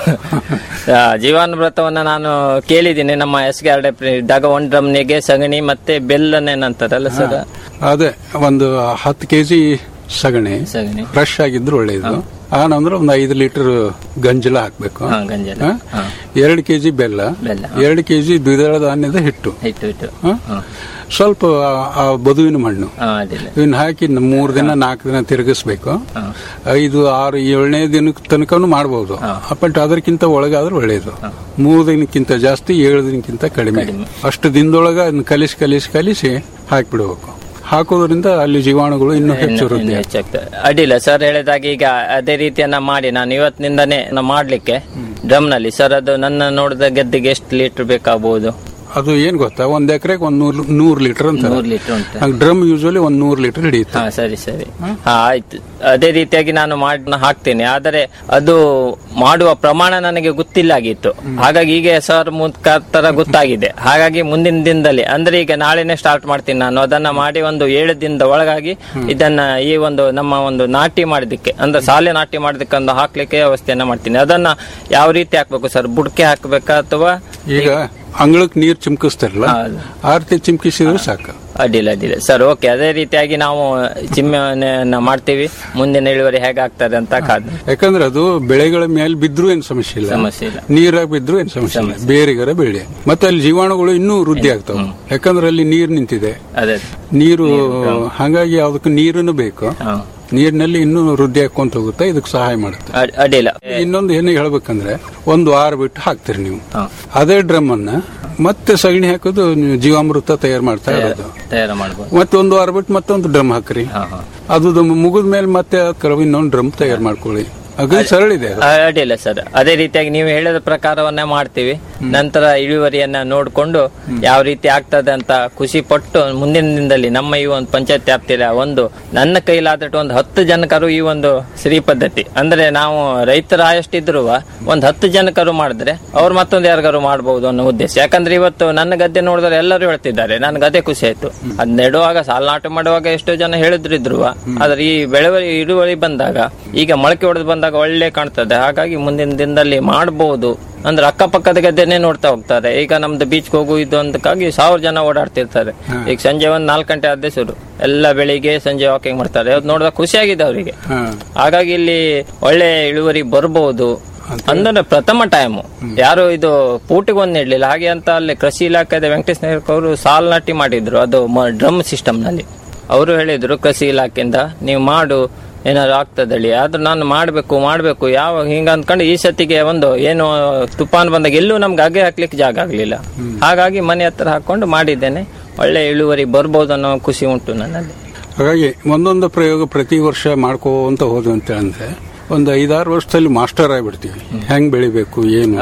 ಆ, ಜೀವಾಮೃತವನ್ನ ನಾನು ಕೇಳಿದ್ದೀನಿ ನಮ್ಮ ಎಸ್ ಗಾರ್ಡ್ ಇದ್ದಾಗ ಒಂದ್ ಡ್ರಮ್ನಿಗೆ ಸಗಣಿ ಮತ್ತೆ ಬೆಲ್ಲನೇನಂತಾರಲ್ಲ ಸರ್ ಅದೇ ಒಂದು ಹತ್ತು ಕೆಜಿ ಸಗಣಿ ಸಗಣಿ ಫ್ರೆಶ್ ಆಗಿದ್ರು ಒಳ್ಳೇದು ಆನಂದ್ರೆ ಒಂದು ಐದು ಲೀಟರ್ ಗಂಜಲ ಹಾಕ್ಬೇಕು ಹಾ ಗಂಜಲ ಹಾ? ಹಾ ಎರಡು ಕೆಜಿ ಬೆಲ್ಲ ಬೆಲ್ಲ. ಎರಡು ಕೆಜಿ ದ್ವಿದಳ ಧಾನ್ಯದ ಹಿಟ್ಟು ಇಟ್ಟು ಇಟ್ಟು ಹಾ? ಹಾ. ಸ್ವಲ್ಪ ಆ- ಆ ಬದುವಿನ ಮಣ್ಣು ಹಾ ಅಡ್ಡಿಲ್ಲ ಇವನ್ನ ಹಾಕಿ ನ- ಮೂರ್ ದಿನ ನಾಲ್ಕು ದಿನ ತಿರುಗಿಸ್ಬೇಕು ಹಾ. ಐದು ಆರು ಏಳನೇ ದಿನಕ್ಕೆ ತನಕನು ಮಾಡಬಹುದು ಬಟ್ ಅದಕ್ಕಿಂತ ಒಳಗಾದ್ರೆ ಒಳ್ಳೇದು ಮೂರು ದಿನಕ್ಕಿಂತ ಜಾಸ್ತಿ ಏಳು ದಿನಕ್ಕಿಂತ ಕಡಿಮೆ ಅಷ್ಟು ದಿನದೊಳಗ ಅದನ್ನ ಕಲಿಸಿ ಕಲಿಸಿ ಕಲಿಸಿ ಹಾಕ್ಬಿಡ್ಬೇಕು ಹಾಕೋದ್ರಿಂದ ಅಲ್ಲಿ ಜೀವಾಣುಗಳು ಇನ್ನೂ ಹೆಚ್ಚು ವೃದ್ಧಿ ಇನ್ನು ಹೆಚ್ಚಾಗ್ತದೆ ಅಡ್ಡಿಲ್ಲ ಸರ್ ಹೇಳಿದಾಗ ಈಗ ಅದೇ ರೀತಿಯನ್ನ ಮಾಡಿ ನಾನು ಇವತ್ತಿನಿಂದಾನೇ ನಾ ಮಾಡ್ಲಿಕ್ಕೆ ಡ್ರಮ್ ನಲ್ಲಿ ಸರ್ ಅದು ನನ್ನ ನೋಡಿದ ಗದ್ದೆಗೆ ಎಷ್ಟು ಲೀಟರ್ ಬೇಕಾಗಬಹುದು ಅದು ಏನ್ ಗೊತ್ತಾ ಒಂದ್ ಎಕರೆಗೆ ಒಂದ್ ನೂರ್ ನೂರ್ ಲೀಟರ್ ಅಂತ ನೂರು ಲೀಟರ್ ಉಂಟು ಡ್ರಮ್ ಯೂಶಲಿ ಒಂದ್ ನೂರ್ ಲೀಟರ್ ಹಿಡಿಯುತ್ತೆ ಹಾ ಸರಿ ಸರಿ ಹಾ ಆಯ್ತು ಅದೇ ರೀತಿಯಾಗಿ ನಾನು ಮಾಡಿ ಹಾಕ್ತೇನೆ ಆದರೆ ಅದು ಮಾಡುವ ಪ್ರಮಾಣ ನನಗೆ ಗೊತ್ತಿಲ್ಲ ಆಗಿತ್ತು ಹಾಗಾಗಿ ಈಗ ಸರ್ ಮುಖಾಂತರ ಗೊತ್ತಾಗಿದೆ ಹಾಗಾಗಿ ಮುಂದಿನ ದಿನದಲ್ಲಿ ಅಂದ್ರೆ ಈಗ ನಾಳೆನೆ ಸ್ಟಾರ್ಟ್ ಮಾಡ್ತೀನಿ ನಾನು ಅದನ್ನ ಮಾಡಿ ಒಂದು ಏಳು ದಿನದ ಒಳಗಾಗಿ ಇದನ್ನ ಈ ಒಂದು ನಮ್ಮ ಒಂದು ನಾಟಿ ಮಾಡಿದಕ್ಕೆ ಅಂದ್ರೆ ಸಾಲೆ ನಾಟಿ ಮಾಡಿದಕ್ಕೆ ಒಂದು ಹಾಕ್ಲಿಕ್ಕೆ ವ್ಯವಸ್ಥೆಯನ್ನ ಮಾಡ್ತೀನಿ ಅದನ್ನ ಯಾವ ರೀತಿ ಹಾಕ್ಬೇಕು ಸರ್ ಬುಡಕೆ ಹಾಕ್ಬೇಕಾ ಅಥವಾ ಈಗ ಅಂಗಳಕ್ಕೆ ನೀರ್ ಚಿಮ್ಕಿಸ್ತಾರಲ್ಲ ಹೌದು. ಆ ರೀತಿ ಚಿಮ್ಕಿಸಿದ್ರೆ ಸಾಕು ಅಡ್ಡಿಲ್ಲ ಅಡ್ಡಿಲ್ಲ ಸರ್ ಓಕೆ ಅದೇ ರೀತಿಯಾಗಿ ನಾವು ಜಿಮ್ಮನ್ನ ಮಾಡ್ತೀವಿ ಮುಂದಿನ ಇಳುವರಿ ಹೇಗಾಗ್ತದೆ ಅಂತ ಕಾದು ಯಾಕಂದ್ರೆ ಅದು ಬೆಳೆಗಳ ಮೇಲೆ ಬಿದ್ರು ಏನ್ ಸಮಸ್ಯೆ ಇಲ್ಲ ಸಮಸ್ಯೆ ಇಲ್ಲ. ನೀರಾಗ ಬಿದ್ರು ಏನ್ ಸಮಸ್ಯೆ ಇಲ್ಲ ಬೇರೆಗರ ಬೆಳೆ ಮತ್ತೆ ಅಲ್ಲಿ ಜೀವಾಣುಗಳು ಇನ್ನೂ ವೃದ್ಧಿ ಆಗ್ತಾವ ಯಾಕಂದ್ರೆ ಅಲ್ಲಿ ನೀರ್ ನಿಂತಿದೆ ಅದೇ ನೀರು ಹಾಗಾಗಿ ಅದಕ್ಕೆ ನೀರನ್ನು ಬೇಕು ಹಾ. ನೀರಿನಲ್ಲಿ ಇನ್ನೂ ವೃದ್ಧಿ ಹಾಕೊಂತ ಹೋಗುತ್ತೆ ಇದಕ್ಕೆ ಸಹಾಯ ಮಾಡುತ್ತೆ ಅಡ್- ಅಡ್ಡಿಲ್ಲ ಇನ್ನೊಂದು ಏನು ಹೇಳ್ಬೇಕಂದ್ರೆ ಒಂದು ವಾರ ಬಿಟ್ಟು ಹಾಕ್ತೀರಿ ನೀವು ಹಾ. ಅದೇ ಡ್ರಮ್ ಅನ್ನ ಮತ್ತೆ ಸಗಣಿ ಹಾಕೋದು ನೀವು ಜೀವಾಮೃತ ತಯಾರು ಮಾಡ್ತಾ ಇರೋದು ತಯಾರು ಮಾಡ್ಬೋದು ಮತ್ತೆ ಒಂದು ವಾರ ಬಿಟ್ಟು ಮತ್ತೊಂದು ಡ್ರಮ್ ಹಾಕ್ರಿ ಹಾ, ಹಾ. ಅದು ಮುಗಿದ ಮೇಲೆ ಮತ್ತೆ ಅದಕ್ಕೆ ಇನ್ನೊಂದು ಡ್ರಮ್ ತಯಾರು ಮಾಡ್ಕೊಳ್ಳಿ ಅದು ಸರಳ ಇದೆ ಅದು. ಆ, ಅಡ್ಡಿಲ್ಲ ಸರ್ ಅದೇ ರೀತಿಯಾಗಿ ನೀವು ಹೇಳಿದ ಪ್ರಕಾರವನ್ನೇ ಮಾಡ್ತೀವಿ ನಂತರ ಇಳುವರಿಯನ್ನ ನೋಡಿಕೊಂಡು ಯಾವ ರೀತಿ ಆಗ್ತದೆ ಅಂತ ಖುಷಿ ಪಟ್ಟು ಮುಂದಿನ ದಿನದಲ್ಲಿ ನಮ್ಮ ಈ ಒಂದು ಪಂಚಾಯತ್ ವ್ಯಾಪ್ತಿಯಲ್ಲಿ ಒಂದು ನನ್ನ ಕೈಲಾದಟ್ಟು ಒಂದು ಹತ್ತು ಜನಕರು ಈ ಒಂದು ಶ್ರೀ ಪದ್ಧತಿ ಅಂದ್ರೆ ನಾವು ರೈತರ ಎಷ್ಟಿದ್ರು ಒಂದು ಹತ್ತು ಜನಕರು ಮಾಡಿದ್ರೆ ಅವ್ರು ಮತ್ತೊಂದು ಯಾರಿಗಾರು ಮಾಡಬಹುದು ಅನ್ನೋ ಉದ್ದೇಶ ಯಾಕಂದ್ರೆ ಇವತ್ತು ನನ್ನ ಗದ್ದೆ ನೋಡಿದ್ರೆ ಎಲ್ಲರೂ ಹೇಳ್ತಿದ್ದಾರೆ ನನ್ಗೆ ಅದೇ ಖುಷಿ ಆಯ್ತು ಅದ್ ನೆಡುವಾಗ ಸಾಲ ನಾಟಿ ಮಾಡುವಾಗ ಎಷ್ಟೋ ಜನ ಹೇಳಿದ್ರು ಆದ್ರೆ ಈ ಬೆಳೆವರಿ ಇಳುವರಿ ಬಂದಾಗ ಈಗ ಮೊಳಕೆ ಹೊಡೆದು ಬಂದಾಗ ಒಳ್ಳೆ ಕಾಣ್ತದೆ ಹಾಗಾಗಿ ಮುಂದಿನ ದಿನದಲ್ಲಿ ಮಾಡಬಹುದು ಅಂದ್ರೆ ಅಕ್ಕಪಕ್ಕದ ಗದ್ದೆನೆ ನೋಡ್ತಾ ಹೋಗ್ತಾರೆ ಈಗ ನಮ್ದು ಬೀಚ್ಗೆ ಹೋಗು ಇದು ಅಂತಕ್ಕಾಗಿ ಸಾವಿರ ಜನ ಓಡಾಡ್ತಿರ್ತಾರೆ ಈಗ ಸಂಜೆ ಒಂದ್ ನಾಲ್ಕು ಗಂಟೆ ಆದ್ದೇ ಶುರು ಎಲ್ಲ ಬೆಳಿಗ್ಗೆ ಸಂಜೆ ವಾಕಿಂಗ್ ಮಾಡ್ತಾರೆ ಅದು ನೋಡಿದಾಗ ಖುಷಿಯಾಗಿದೆ ಅವರಿಗೆ ಹಾ. ಹಾಗಾಗಿ ಇಲ್ಲಿ ಒಳ್ಳೆ ಇಳುವರಿ ಬರ್ಬೋದು ಅಂದ್ರೆ ಪ್ರಥಮ ಟೈಮ್ ಯಾರು ಇದು ಪೂಟಿಗೆ ಒಂದ್ ನೀಡ್ಲಿಲ್ಲ ಹಾಗೆ ಅಂತ ಅಲ್ಲಿ ಕೃಷಿ ಇಲಾಖೆದ ವೆಂಕಟೇಶ್ ನಾಯಕ್ ಅವರು ಸಾಲ್ ನಾಟಿ ಮಾಡಿದ್ರು ಅದು ಡ್ರಮ್ ಸಿಸ್ಟಮ್ ನಲ್ಲಿ ಅವರು ಹೇಳಿದ್ರು ಕೃಷಿ ಇಲಾಖೆಯಿಂದ ನೀವು ಮಾಡು ಏನಾದ್ರು ಆಗ್ತದಳಿ ಆದ್ರೆ ನಾನು ಮಾಡ್ಬೇಕು ಮಾಡ್ಬೇಕು ಯಾವ ಹಿಂಗ ಅಂದ್ಕೊಂಡು ಈ ಸತಿಗೆ ಒಂದು ಏನು ತುಫಾನ್ ಬಂದಾಗ ಎಲ್ಲೂ ನಮ್ಗೆ ಅಗೆ ಹಾಕ್ಲಿಕ್ಕೆ ಜಾಗ ಆಗ್ಲಿಲ್ಲ ಹಾಗಾಗಿ ಮನೆ ಹತ್ರ ಹಾಕೊಂಡು ಮಾಡಿದ್ದೇನೆ ಒಳ್ಳೆ ಇಳುವರಿ ಬರ್ಬೋದು ಅನ್ನೋ ಖುಷಿ ಉಂಟು ನನ್ನಲ್ಲಿ ಹಾಗಾಗಿ ಒಂದೊಂದು ಪ್ರಯೋಗ ಪ್ರತಿ ವರ್ಷ ಮಾಡ್ಕೋಂತ ಹೋದ್ವು ಅಂತ ಅಂದ್ರೆ ಒಂದು ಐದಾರು ವರ್ಷದಲ್ಲಿ ಮಾಸ್ಟರ್ ಆಗಿಬಿಡ್ತೀವಿ ಹೆಂಗ್ ಬೆಳಿಬೇಕು ಏನು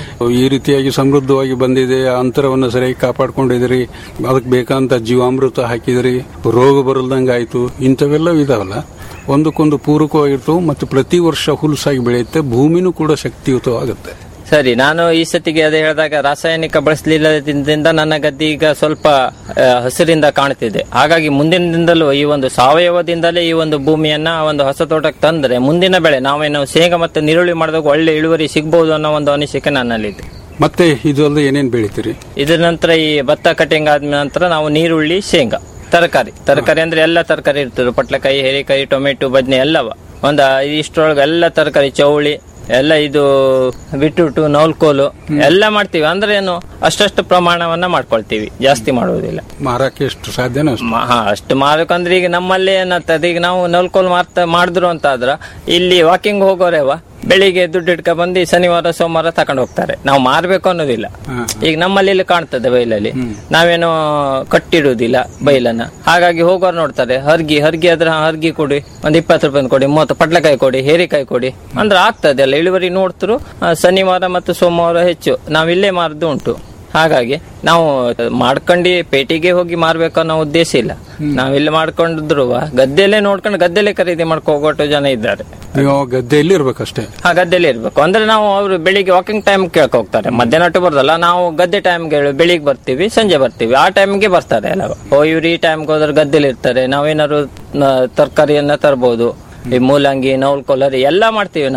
ಈ ರೀತಿಯಾಗಿ ಸಮೃದ್ಧವಾಗಿ ಬಂದಿದೆ ಅಂತರವನ್ನು ಸರಿಯಾಗಿ ಕಾಪಾಡ್ಕೊಂಡಿದ್ರಿ ಅದಕ್ಕೆ ಬೇಕಂತ ಜೀವಾಮೃತ ಹಾಕಿದ್ರಿ ರೋಗ ಬರಲ್ದಂಗ ಆಯ್ತು ಇಂಥವೆಲ್ಲ ಇದಾವಲ್ಲ ಒಂದಕ್ಕೊಂದು ಪೂರಕವಾಗಿರ್ತವು ಮತ್ತು ಪ್ರತಿ ವರ್ಷ ಹುಲಸಾಗಿ ಬೆಳೆಯುತ್ತೆ ಭೂಮಿನೂ ಕೂಡ ಶಕ್ತಿಯುತವಾಗುತ್ತೆ ಸರಿ ನಾನು ಈ ಸತಿಗೆ ಅದೇ ಹೇಳಿದಾಗ ರಾಸಾಯನಿಕ ಬಳಸಲಿಲ್ಲದಿಂದ ನನ್ನ ಗದ್ದೆ ಈಗ ಸ್ವಲ್ಪ ಆ, ಹಸಿರಿಂದ ಕಾಣ್ತಿದೆ ಹಾಗಾಗಿ ಮುಂದಿನ ದಿನದಲ್ಲೂ ಈ ಒಂದು ಸಾವಯವದಿಂದಲೇ ಈ ಒಂದು ಭೂಮಿಯನ್ನ ಒಂದು ಹೊಸ ತೋಟಕ್ಕೆ ತಂದ್ರೆ ಮುಂದಿನ ಬೆಳೆ ನಾವೇನು ಶೇಂಗಾ ಮತ್ತೆ ನೀರುಳ್ಳಿ ಮಾಡಿದಾಗ ಒಳ್ಳೆ ಇಳುವರಿ ಸಿಗ್ಬಹುದು ಅನ್ನೋ ಒಂದು ಅನಿಸಿಕೆ ನನ್ನಲ್ಲಿದೆ ಮತ್ತೆ ಇದು ಅಲ್ಲದೆ ಏನೇನ್ ಬೆಳಿತೀರಿ ಇದರ ನಂತರ ಈ ಭತ್ತ ಕಟಿಂಗ್ ಆದ ನಂತರ ನಾವು ನೀರುಳ್ಳಿ ಶೇಂಗಾ ತರಕಾರಿ ತರಕಾರಿ ಅಂದ್ರೆ ಎಲ್ಲ ತರಕಾರಿ ಇರ್ತದೆ ಪಟ್ಲಕಾಯಿ ಹೇರಿಕಾಯಿ ಟೊಮೆಟೊ ಬದನೆ ಎಲ್ಲವ ಒಂದು ಇಷ್ಟರೊಳಗೆ ಎಲ್ಲ ತರಕಾರಿ ಚೌಳಿ ಎಲ್ಲ ಇದು ಬಿಟ್ಟುಟು ನೌಲ್ಕೋಲು ಎಲ್ಲ ಮಾಡ್ತೀವಿ ಅಂದ್ರೆ ಏನು ಅಷ್ಟಷ್ಟು ಪ್ರಮಾಣವನ್ನ ಮಾಡ್ಕೊಳ್ತೀವಿ ಜಾಸ್ತಿ ಮಾಡುವುದಿಲ್ಲ ಮಾರಕ್ಕೆ ಎಷ್ಟು ಸಾಧ್ಯನೋ ಅಷ್ಟು ಮ- ಹಾ ಅಷ್ಟು ಮಾರಕಂದ್ರೆ ಈಗ ನಮ್ಮಲ್ಲಿ ಏನಾಗ್ತದೆ ಈಗ ನಾವು ನಲ್ಕೋಲ್ ಮಾರ್ತಾ ಮಾಡಿದ್ರು ಅಂತ ಆದ್ರ ಇಲ್ಲಿ ವಾಕಿಂಗ್ ಹೋಗೋರೇವ ಬೆಳಿಗ್ಗೆ ದುಡ್ಡು ಇಟ್ಕ ಬಂದು ಶನಿವಾರ ಸೋಮವಾರ ತಗೊಂಡು ಹೋಗ್ತಾರೆ ನಾವು ಮಾರ್ಬೇಕು ಅನ್ನೋದಿಲ್ಲ ಈಗ ನಮ್ಮಲ್ಲಿ ಇಲ್ಲಿ ಕಾಣ್ತದೆ ಬೈಲಲ್ಲಿ ನಾವೇನು ಕಟ್ಟಿಡುವುದಿಲ್ಲ ಬೈಲನ್ನ ಹಾಗಾಗಿ ಹೋಗೋರು ನೋಡ್ತಾರೆ ಹರ್ಗಿ ಹರ್ಗಿ ಆದ್ರೆ ಹಾ, ಹರ್ಗಿ ಕೊಡಿ ಒಂದ್ ಇಪ್ಪತ್ತು ರೂಪಾಯಿ ಕೊಡಿ ಮೂವತ್ತು ಪಟ್ಲಕಾಯಿ ಕೊಡಿ ಹೇರಿಕಾಯಿ ಕೊಡಿ ಅಂದ್ರೆ ಆಗ್ತದೆ ಅಲ್ಲ ಇಳುವರಿ ನೋಡ್ತರು ಆ, ಶನಿವಾರ ಮತ್ತು ಸೋಮವಾರ ಹೆಚ್ಚು ನಾವು ಇಲ್ಲೇ ಮಾರದು ಉಂಟು ಹಾಗಾಗಿ ನಾವು ಮಾಡ್ಕೊಂಡು ಪೇಟೆಗೆ ಹೋಗಿ ಮಾರ್ಬೇಕು ಅನ್ನೋ ಉದ್ದೇಶ ಇಲ್ಲ ನಾವಿಲ್ಲಿ ಮಾಡ್ಕೊಂಡಿದ್ರು ಗದ್ದೆಲ್ಲೇ ನೋಡ್ಕೊಂಡು ಗದ್ದೆಲ್ಲೇ ಖರೀದಿ ಮಾಡ್ಕೊ ಹೋಗೋಟು ಜನ ಇದ್ದಾರೆ ನೀವು ಗದ್ದೆಯಲ್ಲಿ ಇರ್ಬೇಕಷ್ಟೇ ಹಾ ಗದ್ದೆಲ್ಲೇ ಇರ್ಬೇಕು ಅಂದ್ರೆ ನಾವು ಅವರು ಬೆಳಿಗ್ಗೆ ವಾಕಿಂಗ್ ಟೈಮ್ ಕೇಳ್ಕೊ ಹೋಗ್ತಾರೆ ಮಧ್ಯಾಹ್ನ ಅಟ್ಟು ಬರೋದಲ್ಲ ನಾವು ಗದ್ದೆ ಟೈಮ್ಗೆ ಬೆಳಿಗ್ಗೆ ಬರ್ತೀವಿ ಸಂಜೆ ಬರ್ತೀವಿ ಆ ಟೈಮ್ಗೆ ಬರ್ತಾರೆ ಎಲ್ಲ ಓ ಇವ್ರು ಈ ಟೈಮ್ಗೆ ಹೋದ್ರೆ ಗದ್ದೆಲಿ ಇರ್ತಾರೆ ನಾವೇನಾದ್ರು ತರಕಾರಿಯನ್ನ ತರ್ಬೋದು ಈ ಮೂಲಂಗಿ ನೌಲ್ ಕೊಲರಿ ಎಲ್ಲ ಮಾಡ್ತೀವಿ ನಾವು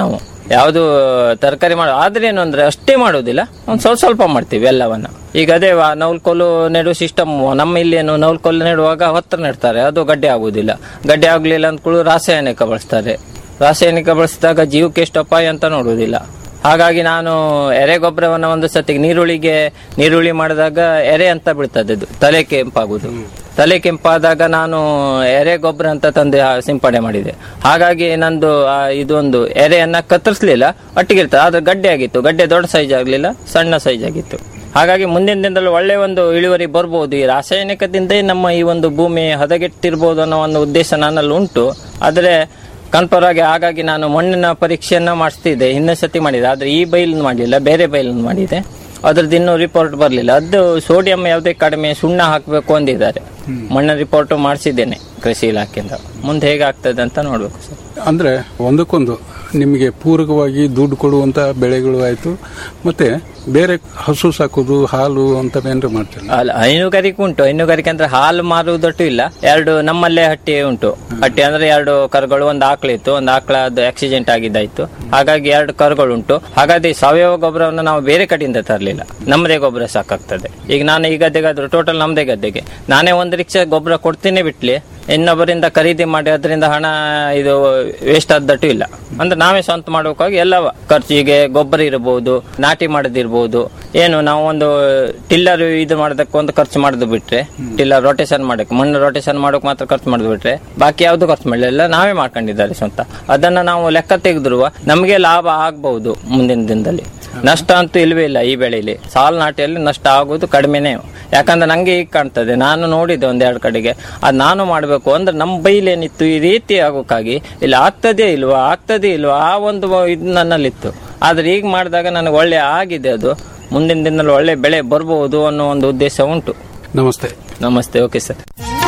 ಯಾವುದು ತರಕಾರಿ ಮಾಡೋ ಆದ್ರೆ ಏನು ಅಂದ್ರೆ ಅಷ್ಟೇ ಮಾಡೋದಿಲ್ಲ ಒಂದು ಸ್ವಲ್ಪ ಸ್ವಲ್ಪ ಮಾಡ್ತೀವಿ ಎಲ್ಲವನ್ನ ಈಗ ಅದೇ ವಾ- ನೌಲ್ಕೋಲು ನೆಡುವ ಸಿಸ್ಟಮ್ ನಮ್ಮ ಇಲ್ಲಿ ಏನು ನೌಲ್ಕೋಲು ನೆಡುವಾಗ ಹೊತ್ತ ನೆಡ್ತಾರೆ ಅದು ಗಡ್ಡೆ ಆಗುದಿಲ್ಲ ಗಡ್ಡೆ ಆಗ್ಲಿಲ್ಲ ಅಂದ್ಕೊಳ್ಳು ರಾಸಾಯನಿಕ ಬಳಸ್ತಾರೆ ರಾಸಾಯನಿಕ ಬಳಸಿದಾಗ ಜೀವಕ್ಕೆ ಎಷ್ಟು ಅಪಾಯ ಅಂತ ನೋಡುವುದಿಲ್ಲ ಹಾಗಾಗಿ ನಾನು ಎರೆ ಗೊಬ್ಬರವನ್ನ ಒಂದು ಸತಿಗೆ ನೀರುಳ್ಳಿಗೆ ನೀರುಳ್ಳಿ ಮಾಡಿದಾಗ ಎರೆ ಅಂತ ಬೀಳ್ತದೆ ಅದು ತಲೆ ಕೆಂಪಾಗುದು ತಲೆ ಕೆಂಪಾದಾಗ ನಾನು ಎರೆ ಗೊಬ್ಬರ ಅಂತ ತಂದು ಆ ಸಿಂಪಡಣೆ ಮಾಡಿದೆ ಹಾಗಾಗಿ ನಂದು ಆ ಇದೊಂದು ಎರೆಯನ್ನ ಕತ್ತರಿಸ್ಲಿಲ್ಲ ಒಟ್ಟಿಗೆ ಇರ್ತದೆ ಆದ್ರೆ ಗಡ್ಡೆ ಆಗಿತ್ತು ಗಡ್ಡೆ ದೊಡ್ಡ ಸೈಜ್ ಆಗ್ಲಿಲ್ಲ ಸಣ್ಣ ಸೈಜ್ ಆಗಿತ್ತು ಹಾಗಾಗಿ ಮುಂದಿನ ದಿನದಲ್ಲಿ ಒಳ್ಳೆ ಒಂದು ಇಳುವರಿ ಬರ್ಬೋದು ಈ ರಾಸಾಯನಿಕದಿಂದ ನಮ್ಮ ಈ ಒಂದು ಭೂಮಿ ಹದಗೆಟ್ಟಿರ್ಬೋದು ಅನ್ನೋ ಒಂದು ಉದ್ದೇಶ ನನ್ನಲ್ಲಿ ಉಂಟು ಆದ್ರೆ ಕನ್ಪರಾಗಿ ಹಾಗಾಗಿ ನಾನು ಮಣ್ಣಿನ ಪರೀಕ್ಷೆಯನ್ನ ಮಾಡಿಸ್ತಿದ್ದೆ ಹಿಂದೆ ಸತಿ ಮಾಡಿದೆ ಆದ್ರೆ ಈ ಬೈಲ್ ಮಾಡಲಿಲ್ಲ ಬೇರೆ ಬೈಲ್ ಮಾಡಿದೆ ಅದ್ರದ್ದು ಇನ್ನೂ ರಿಪೋರ್ಟ್ ಬರಲಿಲ್ಲ ಅದು ಸೋಡಿಯಂ ಯಾವುದೇ ಕಡಿಮೆ ಸುಣ್ಣ ಹಾಕಬೇಕು ಅಂದಿದ್ದಾರೆ ಮಣ್ಣಿನ ರಿಪೋರ್ಟ್ ಮಾಡಿಸಿದ್ದೇನೆ ಕೃಷಿ ಇಲಾಖೆಯಿಂದ ಮುಂದೆ ಹೇಗಾಗ್ತದೆ ಅಂತ ನೋಡ್ಬೇಕು ಸರ್ ಅಂದ್ರೆ ಒಂದಕ್ಕೊಂದು ನಿಮಗೆ ಪೂರಕವಾಗಿ ದುಡ್ಡು ಕೊಡುವಂತ ಬೆಳೆಗಳು ಆಯ್ತು ಮತ್ತೆ ಬೇರೆ ಹಸು ಸಾಕೋದು ಹಾಲು ಅಂತವೇನ್ರ ಮಾಡ್ತೀರಿ ಅಲ್ಲ ಹೈನುಗಾರಿಕೆ ಉಂಟು ಹೈನುಗಾರಿಕೆ ಅಂದ್ರೆ ಹಾಲು ಮಾರುವುದಟ್ಟು ಇಲ್ಲ ಎರಡು ನಮ್ಮಲ್ಲೇ ಹಟ್ಟಿ ಉಂಟು ಹಟ್ಟಿ ಅಂದ್ರೆ ಎರಡು ಕರುಗಳು ಒಂದು ಆಕಳಿತ್ತು ಒಂದು ಆಕಳ ಅದು ಆಕ್ಸಿಡೆಂಟ್ ಆಗಿದ್ದಾಯ್ತು ಹಾಗಾಗಿ ಎರಡು ಕರುಗಳು ಉಂಟು ಹಾಗಾಗಿ ಸಾವಯವ ಗೊಬ್ಬರವನ್ನು ನಾವು ಬೇರೆ ಕಡೆಯಿಂದ ತರಲಿಲ್ಲ ನಮ್ಮದೇ ಗೊಬ್ಬರ ಸಾಕಾಗ್ತದೆ ಈಗ ನಾನು ಈ ಗದ್ದೆಗಾದ್ರು ಟೋಟಲ್ ನಮ್ಮದೇ ಗದ್ದೆಗೆ ನಾನೇ ಒಂದು ರಿಕ್ಷಾ ಗೊಬ್ಬರ ಕೊಡ್ತೀನಿ ಬಿಟ್ಲಿ ಇನ್ನೊಬ್ಬರಿಂದ ಖರೀದಿ ಮಾಡಿ ಅದರಿಂದ ಹಣ ಇದು ವೇಸ್ಟ್ ಆದಟ್ಟು ಇಲ್ಲ ಅಂದ್ರೆ ನಾವೇ ಸ್ವಂತ ಮಾಡಬೇಕಾಗಿ ಎಲ್ಲ ಖರ್ಚಿಗೆ ಗೊಬ್ಬರ ಇರಬಹುದು ನಾಟಿ ಮಾಡೋದಿರ್ಬೋದು ಏನು ನಾವು ಒಂದು ಟಿಲ್ಲರ್ ಇದು ಮಾಡೋದಕ್ಕೆ ಒಂದು ಖರ್ಚು ಮಾಡೋದು ಬಿಟ್ರೆ ಟಿಲ್ಲರ್ ರೊಟೇಷನ್ ಮಾಡಕ್ಕೆ ಮಣ್ಣು ರೊಟೇಷನ್ ಮಾಡೋಕೆ ಮಾತ್ರ ಖರ್ಚು ಮಾಡೋದು ಬಿಟ್ರೆ ಬಾಕಿ ಯಾವ್ದು ಖರ್ಚು ಮಾಡಲಿಲ್ಲ ನಾವೇ ಮಾಡ್ಕೊಂಡಿದ್ದಾರೆ ಸ್ವಂತ ಅದನ್ನ ನಾವು ಲೆಕ್ಕ ತೆಗೆದ್ರು ನಮಗೆ ಲಾಭ ಆಗಬಹುದು ಮುಂದಿನ ದಿನದಲ್ಲಿ ನಷ್ಟ ಅಂತೂ ಇಲ್ವೇ ಇಲ್ಲ ಈ ಬೆಳೆಯಲ್ಲಿ ಸಾಲು ನಾಟಿಯಲ್ಲಿ ನಷ್ಟ ಆಗೋದು ಕಡಿಮೆನೇ ಯಾಕಂದ್ರೆ ನಂಗೆ ಈಗ ಕಾಣ್ತದೆ ನಾನು ನೋಡಿದ್ದೆ ಒಂದೆರಡು ಕಡೆಗೆ ಅದು ನಾನು ಮಾಡಬೇಕು ಅಂದ್ರೆ ನಮ್ಮ ಬೈಲೇನಿತ್ತು ಈ ರೀತಿ ಆಗೋಕ್ಕಾಗಿ ಇಲ್ಲಿ ಆಗ್ತದೇ ಇಲ್ವಾ ಆಗ್ತದೇ ಇಲ್ವಾ ಆ ಒಂದು ಇದು ನನ್ನಲ್ಲಿತ್ತು ಆದ್ರೆ ಈಗ ಮಾಡಿದಾಗ ನನಗೆ ಒಳ್ಳೆ ಆಗಿದೆ ಅದು ಮುಂದಿನ ದಿನದಲ್ಲಿ ಒಳ್ಳೆ ಬೆಳೆ ಬರ್ಬೋದು ಅನ್ನೋ ಒಂದು ಉದ್ದೇಶ ಉಂಟು ನಮಸ್ತೆ ನಮಸ್ತೆ ಓಕೆ ಸರ್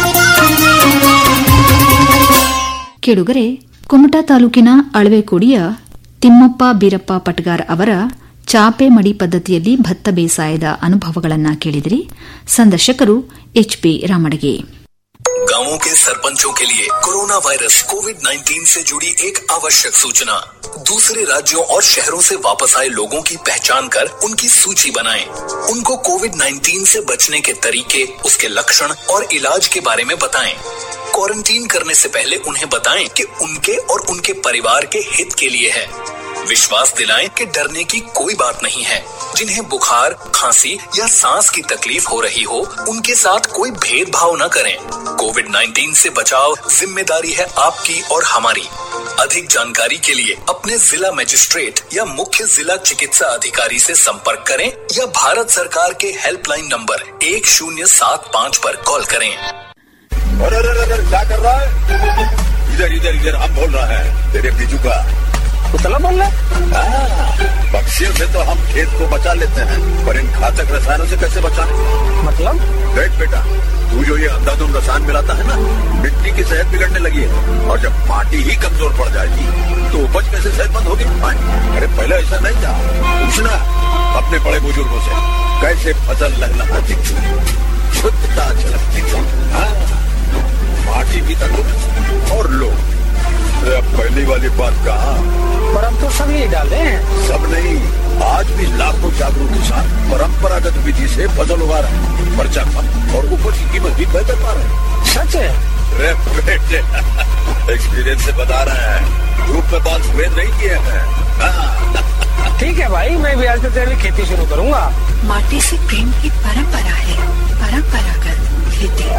ಕೇಳುಗರೆ ಕುಮಟಾ ತಾಲೂಕಿನ ಅಳವೆಕೋಡಿಯ ತಿಮ್ಮಪ್ಪ ಬೀರಪ್ಪ ಪಟ್ಗಾರ್ ಅವರ ಚಾಪೆ ಮಡಿ ಪದ್ಧತಿಯಲ್ಲಿ ಭತ್ತ ಬೇಸಾಯದ ಅನುಭವಗಳನ್ನು ಕೇಳಿದಿರಿ ಸಂದರ್ಶಕರು ಎಚ್ಪಿ ರಾಮಡಗೆ गांवों के सरपंचों के लिए कोरोना वायरस कोविड 19 से जुड़ी एक आवश्यक सूचना दूसरे राज्यों और शहरों से वापस आए लोगों की पहचान कर उनकी सूची बनाएं। उनको कोविड 19 से बचने के तरीके उसके लक्षण और इलाज के बारे में बताएं। क्वारंटीन करने से पहले उन्हें बताएं कि उनके और उनके परिवार के हित के लिए है विश्वास दिलाएं कि डरने की कोई बात नहीं है जिन्हें बुखार खांसी या सांस की तकलीफ हो रही हो उनके साथ कोई भेदभाव न करें कोविड 19 से बचाव जिम्मेदारी है आपकी और हमारी अधिक जानकारी के लिए अपने जिला मजिस्ट्रेट या मुख्य जिला चिकित्सा अधिकारी से संपर्क करें या भारत सरकार के हेल्पलाइन नंबर एक शून्य सात पाँच पर कॉल करें अरे अरे अरे क्या कर रहा है इधर इधर इधर हम बोल रहा है तेरे बीजू का कुतला बोल रहा पक्षियों से तो हम खेत को बचा लेते हैं पर इन घातक रसायनों से कैसे बचाएं? मतलब देख बेटा तू जो ये अंधाधुंध रसायन मिलाता है ना मिट्टी की सेहत बिगड़ने लगी है और जब माटी ही कमजोर पड़ जाएगी तो उपज कैसे सेहतमंद होगी हाँ, अरे पहले ऐसा नहीं था पूछना अपने बड़े बुजुर्गों से कैसे फसल लहलहाती थी शुद्धता झलकती थी हाँ, माटी भी तंदुरुस्त और लोग अरे अब पहली वाली बात कहा पर हम तो सब यही डाले हैं सब नहीं आज भी लाखों जागरूक किसान परंपरागत विधि से फसल उगा रहे हैं पर्चा कम और उपज की कीमत भी बेहतर पा रहे हैं सच है अरे बेटे एक्सपीरियंस से बता रहे हैं धूप में बाल सफेद नहीं किए हैं हाँ, ठीक है भाई मैं भी आज से तेरी खेती शुरू करूंगा माटी से प्रेम की परंपरा है परंपरागत खेती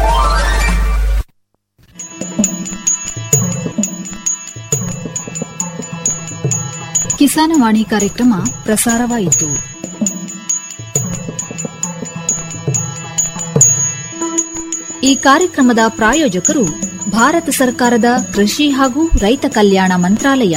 ಕಿಸಾನವಾಣಿ ಕಾರ್ಯಕ್ರಮ ಪ್ರಸಾರವಾಯಿತು ಈ ಕಾರ್ಯಕ್ರಮದ ಪ್ರಾಯೋಜಕರು ಭಾರತ ಸರ್ಕಾರದ ಕೃಷಿ ಹಾಗೂ ರೈತ ಕಲ್ಯಾಣ ಮಂತ್ರಾಲಯ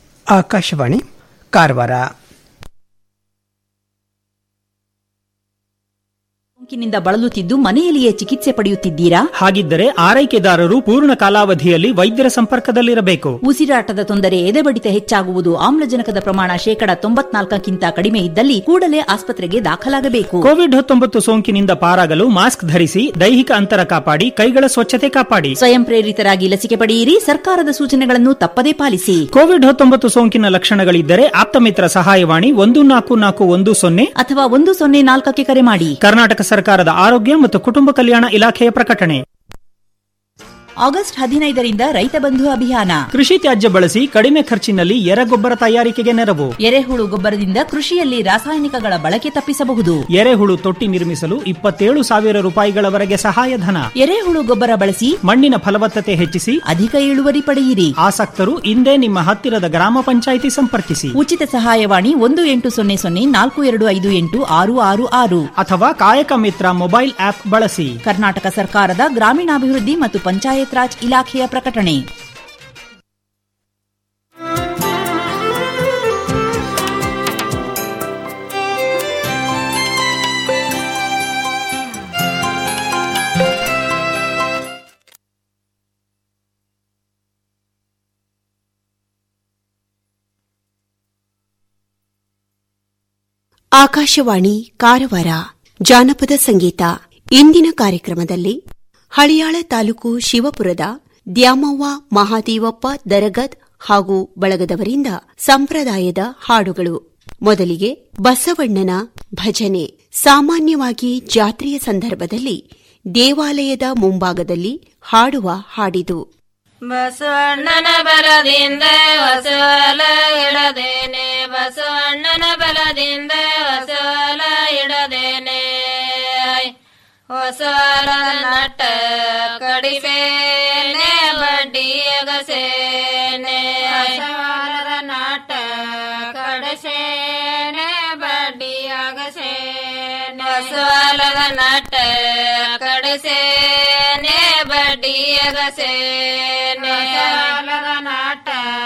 ಆಕಾಶವಾಣಿ ಕಾರವಾರ ಸೋಂಕಿನಿಂದ ಬಳಲುತ್ತಿದ್ದು ಮನೆಯಲ್ಲಿಯೇ ಚಿಕಿತ್ಸೆ ಪಡೆಯುತ್ತಿದ್ದೀರಾ ಹಾಗಿದ್ದರೆ ಆರೈಕೆದಾರರು ಪೂರ್ಣ ಕಾಲಾವಧಿಯಲ್ಲಿ ವೈದ್ಯರ ಸಂಪರ್ಕದಲ್ಲಿರಬೇಕು ಉಸಿರಾಟದ ತೊಂದರೆ ಎದೆಬಡಿತ ಹೆಚ್ಚಾಗುವುದು ಆಮ್ಲಜನಕದ ಪ್ರಮಾಣ ಶೇಕಡ ತೊಂಬತ್ನಾಲ್ಕಕ್ಕಿಂತ ಕಡಿಮೆ ಇದ್ದಲ್ಲಿ ಕೂಡಲೇ ಆಸ್ಪತ್ರೆಗೆ ದಾಖಲಾಗಬೇಕು ಕೋವಿಡ್ ಹತ್ತೊಂಬತ್ತು ಸೋಂಕಿನಿಂದ ಪಾರಾಗಲು ಮಾಸ್ಕ್ ಧರಿಸಿ ದೈಹಿಕ ಅಂತರ ಕಾಪಾಡಿ ಕೈಗಳ ಸ್ವಚ್ಛತೆ ಕಾಪಾಡಿ ಸ್ವಯಂ ಪ್ರೇರಿತರಾಗಿ ಲಸಿಕೆ ಪಡೆಯಿರಿ ಸರ್ಕಾರದ ಸೂಚನೆಗಳನ್ನು ತಪ್ಪದೇ ಪಾಲಿಸಿ ಕೋವಿಡ್ ಹತ್ತೊಂಬತ್ತು ಸೋಂಕಿನ ಲಕ್ಷಣಗಳಿದ್ದರೆ ಆಪ್ತಮಿತ್ರ ಸಹಾಯವಾಣಿ ಒಂದು ನಾಲ್ಕು ನಾಲ್ಕು ಒಂದು ಸೊನ್ನೆ ಅಥವಾ ಒಂದು ಸೊನ್ನೆ ನಾಲ್ಕಕ್ಕೆ ಕರೆ ಮಾಡಿ ಕರ್ನಾಟಕ ಸರ್ಕಾರದ ಆರೋಗ್ಯ ಮತ್ತು ಕುಟುಂಬ ಕಲ್ಯಾಣ ಇಲಾಖೆಯ ಪ್ರಕಟಣೆ ಆಗಸ್ಟ್ ಹದಿನೈದರಿಂದ ರೈತ ಬಂಧು ಅಭಿಯಾನ ಕೃಷಿ ತ್ಯಾಜ್ಯ ಬಳಸಿ ಕಡಿಮೆ ಖರ್ಚಿನಲ್ಲಿ ಎರೆಗೊಬ್ಬರ ತಯಾರಿಕೆಗೆ ನೆರವು ಎರೆಹುಳು ಗೊಬ್ಬರದಿಂದ ಕೃಷಿಯಲ್ಲಿ ರಾಸಾಯನಿಕಗಳ ಬಳಕೆ ತಪ್ಪಿಸಬಹುದು ಎರೆಹುಳು ತೊಟ್ಟಿ ನಿರ್ಮಿಸಲು ಇಪ್ಪತ್ತೇಳು ಸಾವಿರ ರೂಪಾಯಿಗಳವರೆಗೆ ಸಹಾಯಧನ ಎರೆಹುಳು ಗೊಬ್ಬರ ಬಳಸಿ ಮಣ್ಣಿನ ಫಲವತ್ತತೆ ಹೆಚ್ಚಿಸಿ ಅಧಿಕ ಇಳುವರಿ ಪಡೆಯಿರಿ ಆಸಕ್ತರು ಇಂದೇ ನಿಮ್ಮ ಹತ್ತಿರದ ಗ್ರಾಮ ಪಂಚಾಯಿತಿ ಸಂಪರ್ಕಿಸಿ ಉಚಿತ ಸಹಾಯವಾಣಿ ಒಂದು ಎಂಟು ಸೊನ್ನೆ ಸೊನ್ನೆ ನಾಲ್ಕು ಎರಡು ಐದು ಎಂಟು ಆರು ಆರು ಆರು ಅಥವಾ ಕಾಯಕ ಮಿತ್ರ ಮೊಬೈಲ್ ಆಪ್ ಬಳಸಿ ಕರ್ನಾಟಕ ಸರ್ಕಾರದ ಗ್ರಾಮೀಣಾಭಿವೃದ್ಧಿ ಮತ್ತು ಪಂಚಾಯತ್ ರಾಜ್ ಇಲಾಖೆಯ ಪ್ರಕಟಣೆ ಆಕಾಶವಾಣಿ ಕಾರವಾರ ಜಾನಪದ ಸಂಗೀತ ಇಂದಿನ ಕಾರ್ಯಕ್ರಮದಲ್ಲಿ ಹಳಿಯಾಳ ತಾಲೂಕು ಶಿವಪುರದ ದ್ಯಾಮವ್ವ ಮಹಾದೇವಪ್ಪ ದರಗದ್ ಹಾಗೂ ಬಳಗದವರಿಂದ ಸಂಪ್ರದಾಯದ ಹಾಡುಗಳು ಮೊದಲಿಗೆ ಬಸವಣ್ಣನ ಭಜನೆ ಸಾಮಾನ್ಯವಾಗಿ ಜಾತ್ರೆಯ ಸಂದರ್ಭದಲ್ಲಿ ದೇವಾಲಯದ ಮುಂಭಾಗದಲ್ಲಿ ಹಾಡುವ ಹಾಡಿದು ಬಸವಣ್ಣನ ಬಲದಿಂದ ಹೊಸಲ ಇಡದೇನೆ ಬಸವಣ್ಣನ ಬಲದಿಂದ ಹೊಸಲ ಇಡದೇನೆ ಹೊಸಲ ನಟ ಕಡಿಸೇನೆ ಬಡ್ಡಿಯಗಸೇನೆ ಹೊಸವಾಲದ ನಾಟ ಕಡಿಸೇನೆ ಬಡ್ಡಿಯಾಗಸೇನೆ ಹೊಸವಾಲದ ನಾಟ ಕಡಿಸೇನೆ ಬಡ್ಡಿಯಗಸೇನೆ ಹೊಸವಾಲದ ನಾಟ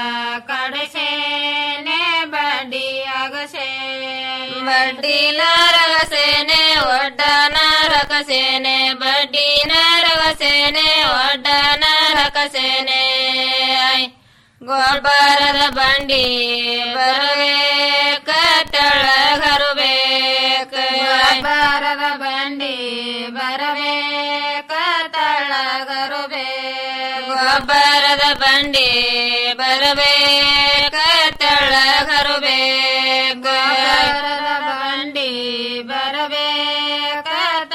ಕಡಿಸೇನೆ ಬಡ್ಡಿಯಾಗಸೇನೆ ಬಡ್ಡಿ ನರಗಸೇನೆ ಒಡ್ಡ ನರಕಸೇನೆ ಬಡ್ಡಿ ನರಗಸೇನೆ ಒಡ್ಡ ನರಕಸೇನೆ ಗೊಬ್ಬರದ ಬಂಡಿ ಬರಬೇಕ ತಳಗರುಬೇಕ ಗೊಬ್ಬರದ ಬಂಡಿ ಬರಬೇಕ ತಳಗರುಬೇಕ ಗೊಬ್ಬರದ ಬಂಡಿ ಬರಬೇಕ ತಳಗರುಬೇಕ ಗೊಬ್ಬರದ ಬಂಡಿ ಬರಬೇಕ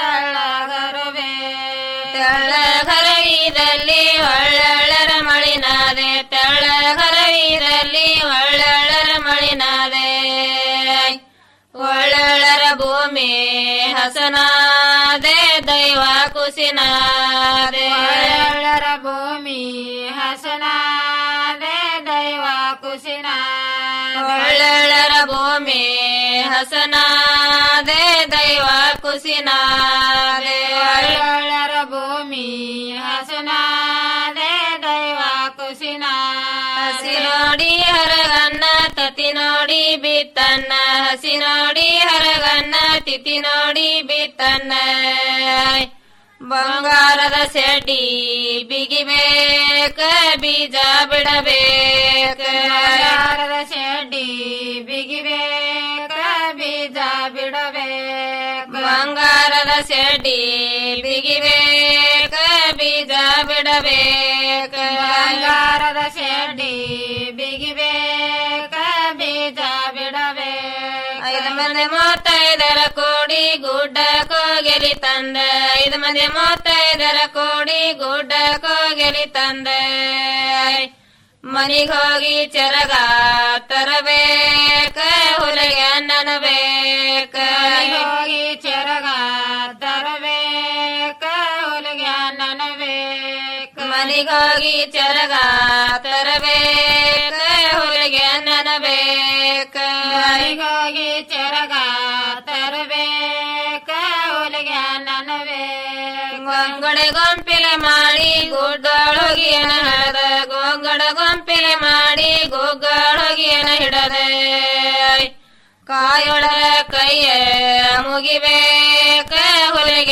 ತಳಗರುಬೇಕ ತಳಗರವಿದಲ್ಲಿ ಒಳ್ಳೊಳ್ಳರ ಮಳಿನಾದೆ ತಳಗರವಿರಲ್ಲಿ ಒಳ್ಳೊಳ್ಳರ ಮಳಿನಾದೆ ಒಳ್ಳೊಳ್ಳರ ಭೂಮಿ ಹಸನಾದೆ ದೈವ ಕುಸಿನಾದೆ ಒಳ್ಳೊಳ್ಳರ ಭೂಮಿ ಹಸನಾದೆ ದೈವ ಕುಸಿನ ಒಳ್ಳೊಳ್ಳರ ಭೂಮಿ ಹಸನಾದೆ ದೈವ ಕುಸಿನಾದೆ ಒಳ್ಳೊಳ್ಳರ ಭೂಮಿ ಹಸನಾದೆ ದೈವ ಕುಸಿನ ಹಸಿ ನೋಡಿ ಹರಗನ್ನ ತತಿ ನೋಡಿ ಬಿತ್ತನ್ನ ಹಸಿ ನೋಡಿ ಹರಗನ್ನ ತಿಥಿ ನೋಡಿ ಬಿತ್ತನ್ನ ಬಂಗಾರದ ಸೆಡಿ ಬಿಗಿಬೇಕ ಬೀಜ ಬಿಡಬೇಕ ಬಂಗಾರದ ಸೆಡಿ ಬಿಗಿಬೇಕ ಬೀಜ ಬಿಡಬೇಕ ಬಂಗಾರದ ಸೆಡಿ ಬಿಗಿಬೇಕ ಬೀಜ ಬಿಡಬೇಕ ಬಂಗಾರದ ಸೆಡಿ ಬಿಗಿಬೇಕ ಬೀಜ ಬಿಡಬೇಕ ಐದು ಮಂದಿ ಮೂವತ್ತೈದರ ಕೋಡಿ ಗುಡ್ಡ ಕೋಗೆಲಿ ತಂದ ಐದು ಮಂದಿ ಮೂವತ್ತೈದರ ಕೋಡಿ ಗುಡ್ಡ ಕೋಗೆಲಿ ತಂದ ಮನಿಗ್ ಹೋಗಿ ಚರಗ ತರಬೇಕ ಹುಲಿಗೆ ಅನ್ನನಬೇಕ ಹೋಗಿ ಚರಗ ತರಬೇಕ ಹುಲಿಗೆ ಅನ್ನನಬೇಕ ಮನಿಗ್ ಹೋಗಿ ಚರಗ ತರಬೇಕ ಹುಲಿಗೆ ಅನ್ನನಬೇಕ ಮನಿಗ್ ಹೋಗಿ ಚರಗ ತರಬೇಕ ಹುಲಿಗೆ ಅನ್ನನಬೇಕ ಗೊಂಗಡೆ ಗೊಂಪಿಲೆ ಮಾಡಿ ಗುಡ್ಡೊಳಗಿಯನ ಹಿಡದ ಗೊಂಗಡ ಗೊಂಪಿಲೆ ಮಾಡಿ ಗುಗ್ಗಳೊಗಿಯನ ಹಿಡದ ಕಾಯೊಳ ಕೈಯ ಮುಗಿಬೇಕ ಹುಲಿಗೆ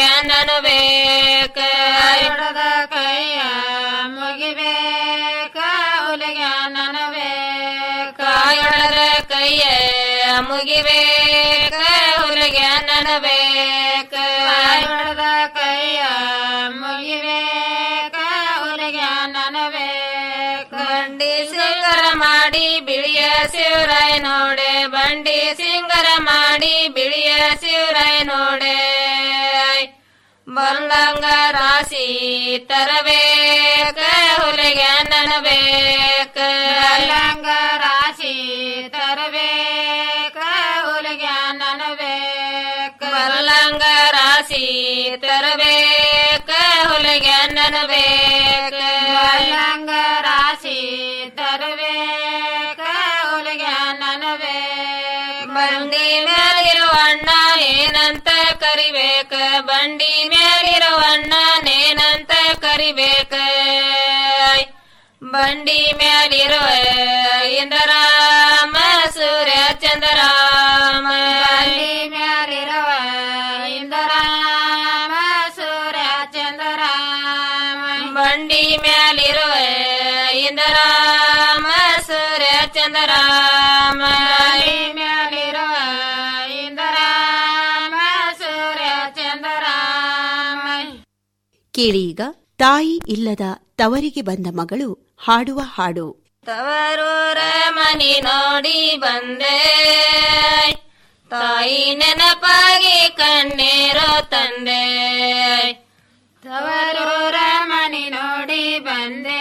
ಮುಗಿಬೇಕ ಹುಲಿಗೆ ನನಬೇಕ ಹೊಡೆದ ಕೈಯ ಮುಗಿಬೇಕ ಹುಲಿಗೆ ನನಬೇಕ ಬಂಡಿ ಸಿಂಗರ ಮಾಡಿ ಬಿಳಿಯ ಶಿವರಾಯ ನೋಡೆ ಬಂಡಿ ಸಿಂಗರ ಮಾಡಿ ಬಿಳಿಯ ಶಿವರಾಯ ನೋಡೆ ಬಂದಂಗ ರಾಶಿ ತರಬೇಕ ಹುಲಿಗೆ ನನಬೇಕ ಬಂದಂಗ ರಾಶಿ ತರಬೇಕ ಹುಲಿಗೆ ನನಬೇಕ ಬಲ್ಲಂಗ ರಾಶಿ ತರಬೇಕ ಹುಲಿಗೆ ನನಬೇಕ ಬಲ್ಲಂಗ ರಾಶಿ ತರಬೇಕ ಹುಲಿಗೆ ನನಬೇಕ ಬಂಡಿ ಮೇಲಿರುವ ಅಣ್ಣ ಏನಂತ ಕರಿಬೇಕ ಬಂಡಿ ಮೇಲಿರುವ ಅಣ್ಣ ನೇನಂತ ಕರಿಬೇಕ ಬಂಡಿ ಮೇಲಿರುವ ಇಂದ್ರಾಮ ಸೂರ್ಯ ಚಂದ್ರಾಮ ಬಂಡಿ ಮೇಲಿರುವ ಇಂದ್ರಾಮ ಸೂರ್ಯ ಚಂದ್ರಾಮ ಬಂಡಿ ಮೇಲಿರುವ ಇಂದ್ರಾಮ ಸೂರ್ಯ ಚಂದ್ರಾಮ ಬಂಡಿ ಮೇಲಿರುವ ಇಂದ್ರಾಮ ಸೂರ್ಯ ಚಂದ್ರಾಮ ಕೇಳಿ ಈಗ ತಾಯಿ ಇಲ್ಲದ ತವರಿಗೆ ಬಂದ ಮಗಳು ಹಾಡುವ ಹಾಡು ತವರೂರ ಮನಿ ನೋಡಿ ಬಂದೆ ತಾಯಿ ನೆನಪಾಗಿ ಕಣ್ಣೀರು ತಂದೆ ತವರೂರ ಮನಿ ನೋಡಿ ಬಂದೆ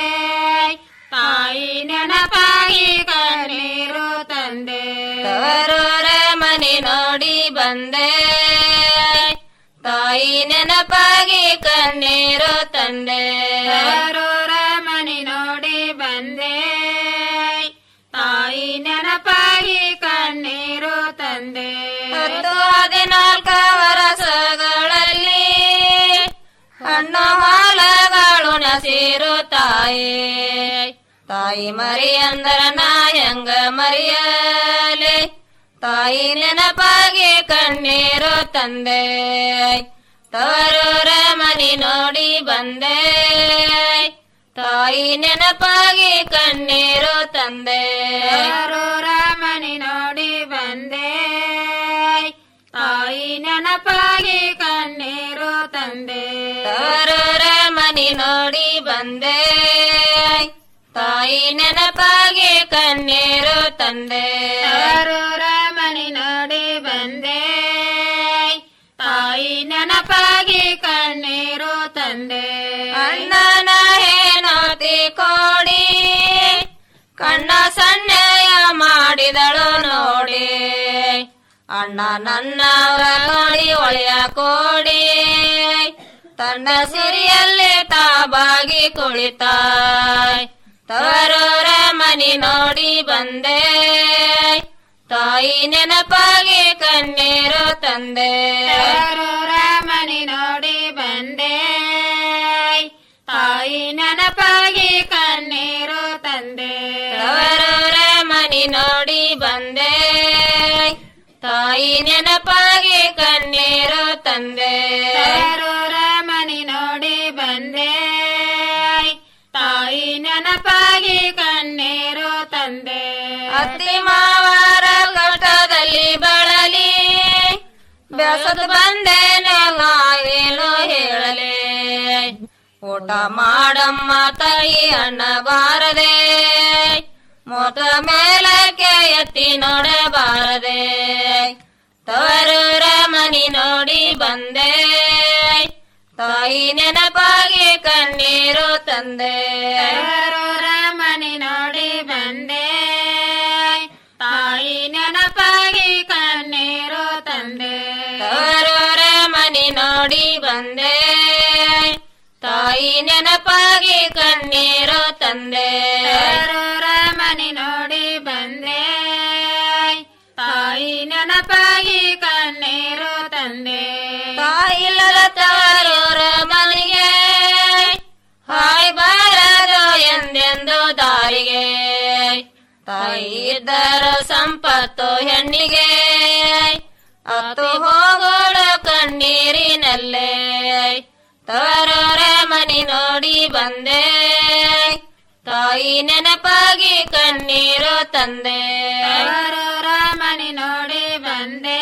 ತಾಯಿ ನೆನಪಾಗಿ ಕಣ್ಣೀರು ತಂದೆ ತವರೂರ ಮನಿ ನೋಡಿ ಬಂದೆ ತಾಯಿ ನೆನಪಾಗಿ ಕಣ್ಣೀರು ತಂದೆ ತವರೂರ ಮನಿ ನೋಡಿ ಬಂದೆ ತಾಯಿ ನೆನಪಾಗಿ ಕಣ್ಣೀರು ತಂದೆ ಹತ್ತು ಹದಿನಾಲ್ಕು ವರಸಗಳಲ್ಲಿ ಹಣ್ಣು ಹಾಲಗಳು ನಸಿರು ತಾಯಿ ತಾಯಿ ಮರಿ ಅಂದರ ನಾ ಹೆಂಗ ಮರಿಯಲೆ ತಾಯಿ ನೆನಪಾಗಿ ಕಣ್ಣೀರು ತಂದೆ ತವರೂರ ಮನಿ ನೋಡಿ ಬಂದೆ ತಾಯಿ ನೆನಪಾಗಿ ಕಣ್ಣೀರು ತಂದೆ ತವರೂರ ಮನಿ ನೋಡಿ ಬಂದೆ ತಾಯಿ ನೆನಪಾಗಿ ಕಣ್ಣೀರು ತಂದೆ ತವರೂರ ಮನಿ ನೋಡಿ ಬಂದೆ ತಾಯಿ ನೆನಪಾಗಿ ಕಣ್ಣೀರು ತಂದೆ ತವರೂರ ಮನಿ ನೋಡಿ ಬಂದೆ ತಾಯಿ ನೆನಪಾಗಿ ಕಣ್ಣೀರು ತಂದೆ ಅಣ್ಣನ ಹೇನೋತಿ ಕೋಡಿ ಕಣ್ಣ ಸಣ್ಣಯ ಮಾಡಿದಳು ನೋಡಿ ಅಣ್ಣ ನನ್ನವರ ನೋಡಿ ಒಳೆಯ ಕೋಡಿ ತನ್ನ ಸಿರಿಯಲ್ಲಿ ತಾಬಾಗಿ ಕುಳಿತಾಯ್ ತವರೂರ ಮನಿ ನೋಡಿ ಬಂದೆ ತಾಯಿ ನೆನಪಾಗಿ ಕಣ್ಣೀರು ತಂದೆ ತವರೂರ ಮನಿ ನೋಡಿ ಬಂದೆ ತಾಯಿ ನೆನಪಾಗಿ ಕಣ್ಣೀರು ತಂದೆ ತವರೂರ ಮನಿ ನೋಡಿ ಬಂದೆ ತಾಯಿ ನೆನಪಾಗಿ ಕಣ್ಣೀರು ತಂದೆ ತವರೂರ ಮನಿ ನೋಡಿ ಬಂದೆ ತಾಯಿ ನೆನಪಾಗಿ ಕಣ್ಣೀರು ತಂದೆ ಅತ್ತಿ ಮಾವರ ಘಟದಲ್ಲಿ ಬಳಲಿ ಬೆಸದು ಬಂದೆ ಏನು ಹೇಳಲೆ ಊಟ ಮಾಡಮ್ಮ ತಾಯಿ ಅಣ್ಣ ಬಾರದೆ ಮೋತ ಮೇಲಕ್ಕೆ ಎತ್ತಿ ನೋಡಬಾರದೆ ತವರೂರ ಮನಿ ನೋಡಿ ಬಂದೆ ತಾಯಿ ನೆನಪಾಗಿ ಕಣ್ಣೀರು ತಂದೆ ತವರೂರ ಮನಿ ನೋಡಿ ಬಂದೆ ತಾಯಿ ನೆನಪಾಗಿ ಕಣ್ಣೀರು ತಂದೆ ತವರೂರ ಮನಿ ನೋಡಿ ಬಂದೆ ತಾಯಿ ನೆನಪಾಗಿ ಕಣ್ಣೀರು ತಂದೆ ತವರೂರ ಮನಿ ನೋಡಿ ಬಂದೆ ತಾಯಿ ನೆನಪಾಗಿ ಕಣ್ಣೀರು ತಂದೆ ತಾಯಿಲ್ಲದ ತವರೂರ ಮನಿಗೆ ಹಾಯ್ ಬಾರದು ಎಂದೆಂದು ದಾರಿಗೆ ತಾಯಿ ಇದ್ದರ ಸಂಪತ್ತು ಹೆಣ್ಣಿಗೆ ಅತ್ತು ಹೋಗೋಳು ಕಣ್ಣೀರಿನಲ್ಲೇ ತವರೂರ ಮನಿ ನೋಡಿ ಬಂದೆ ತಾಯಿ ನೆನಪಾಗಿ ಕಣ್ಣೀರು ತಂದೆ ರಾಮನಿ ನೋಡಿ ಬಂದೆ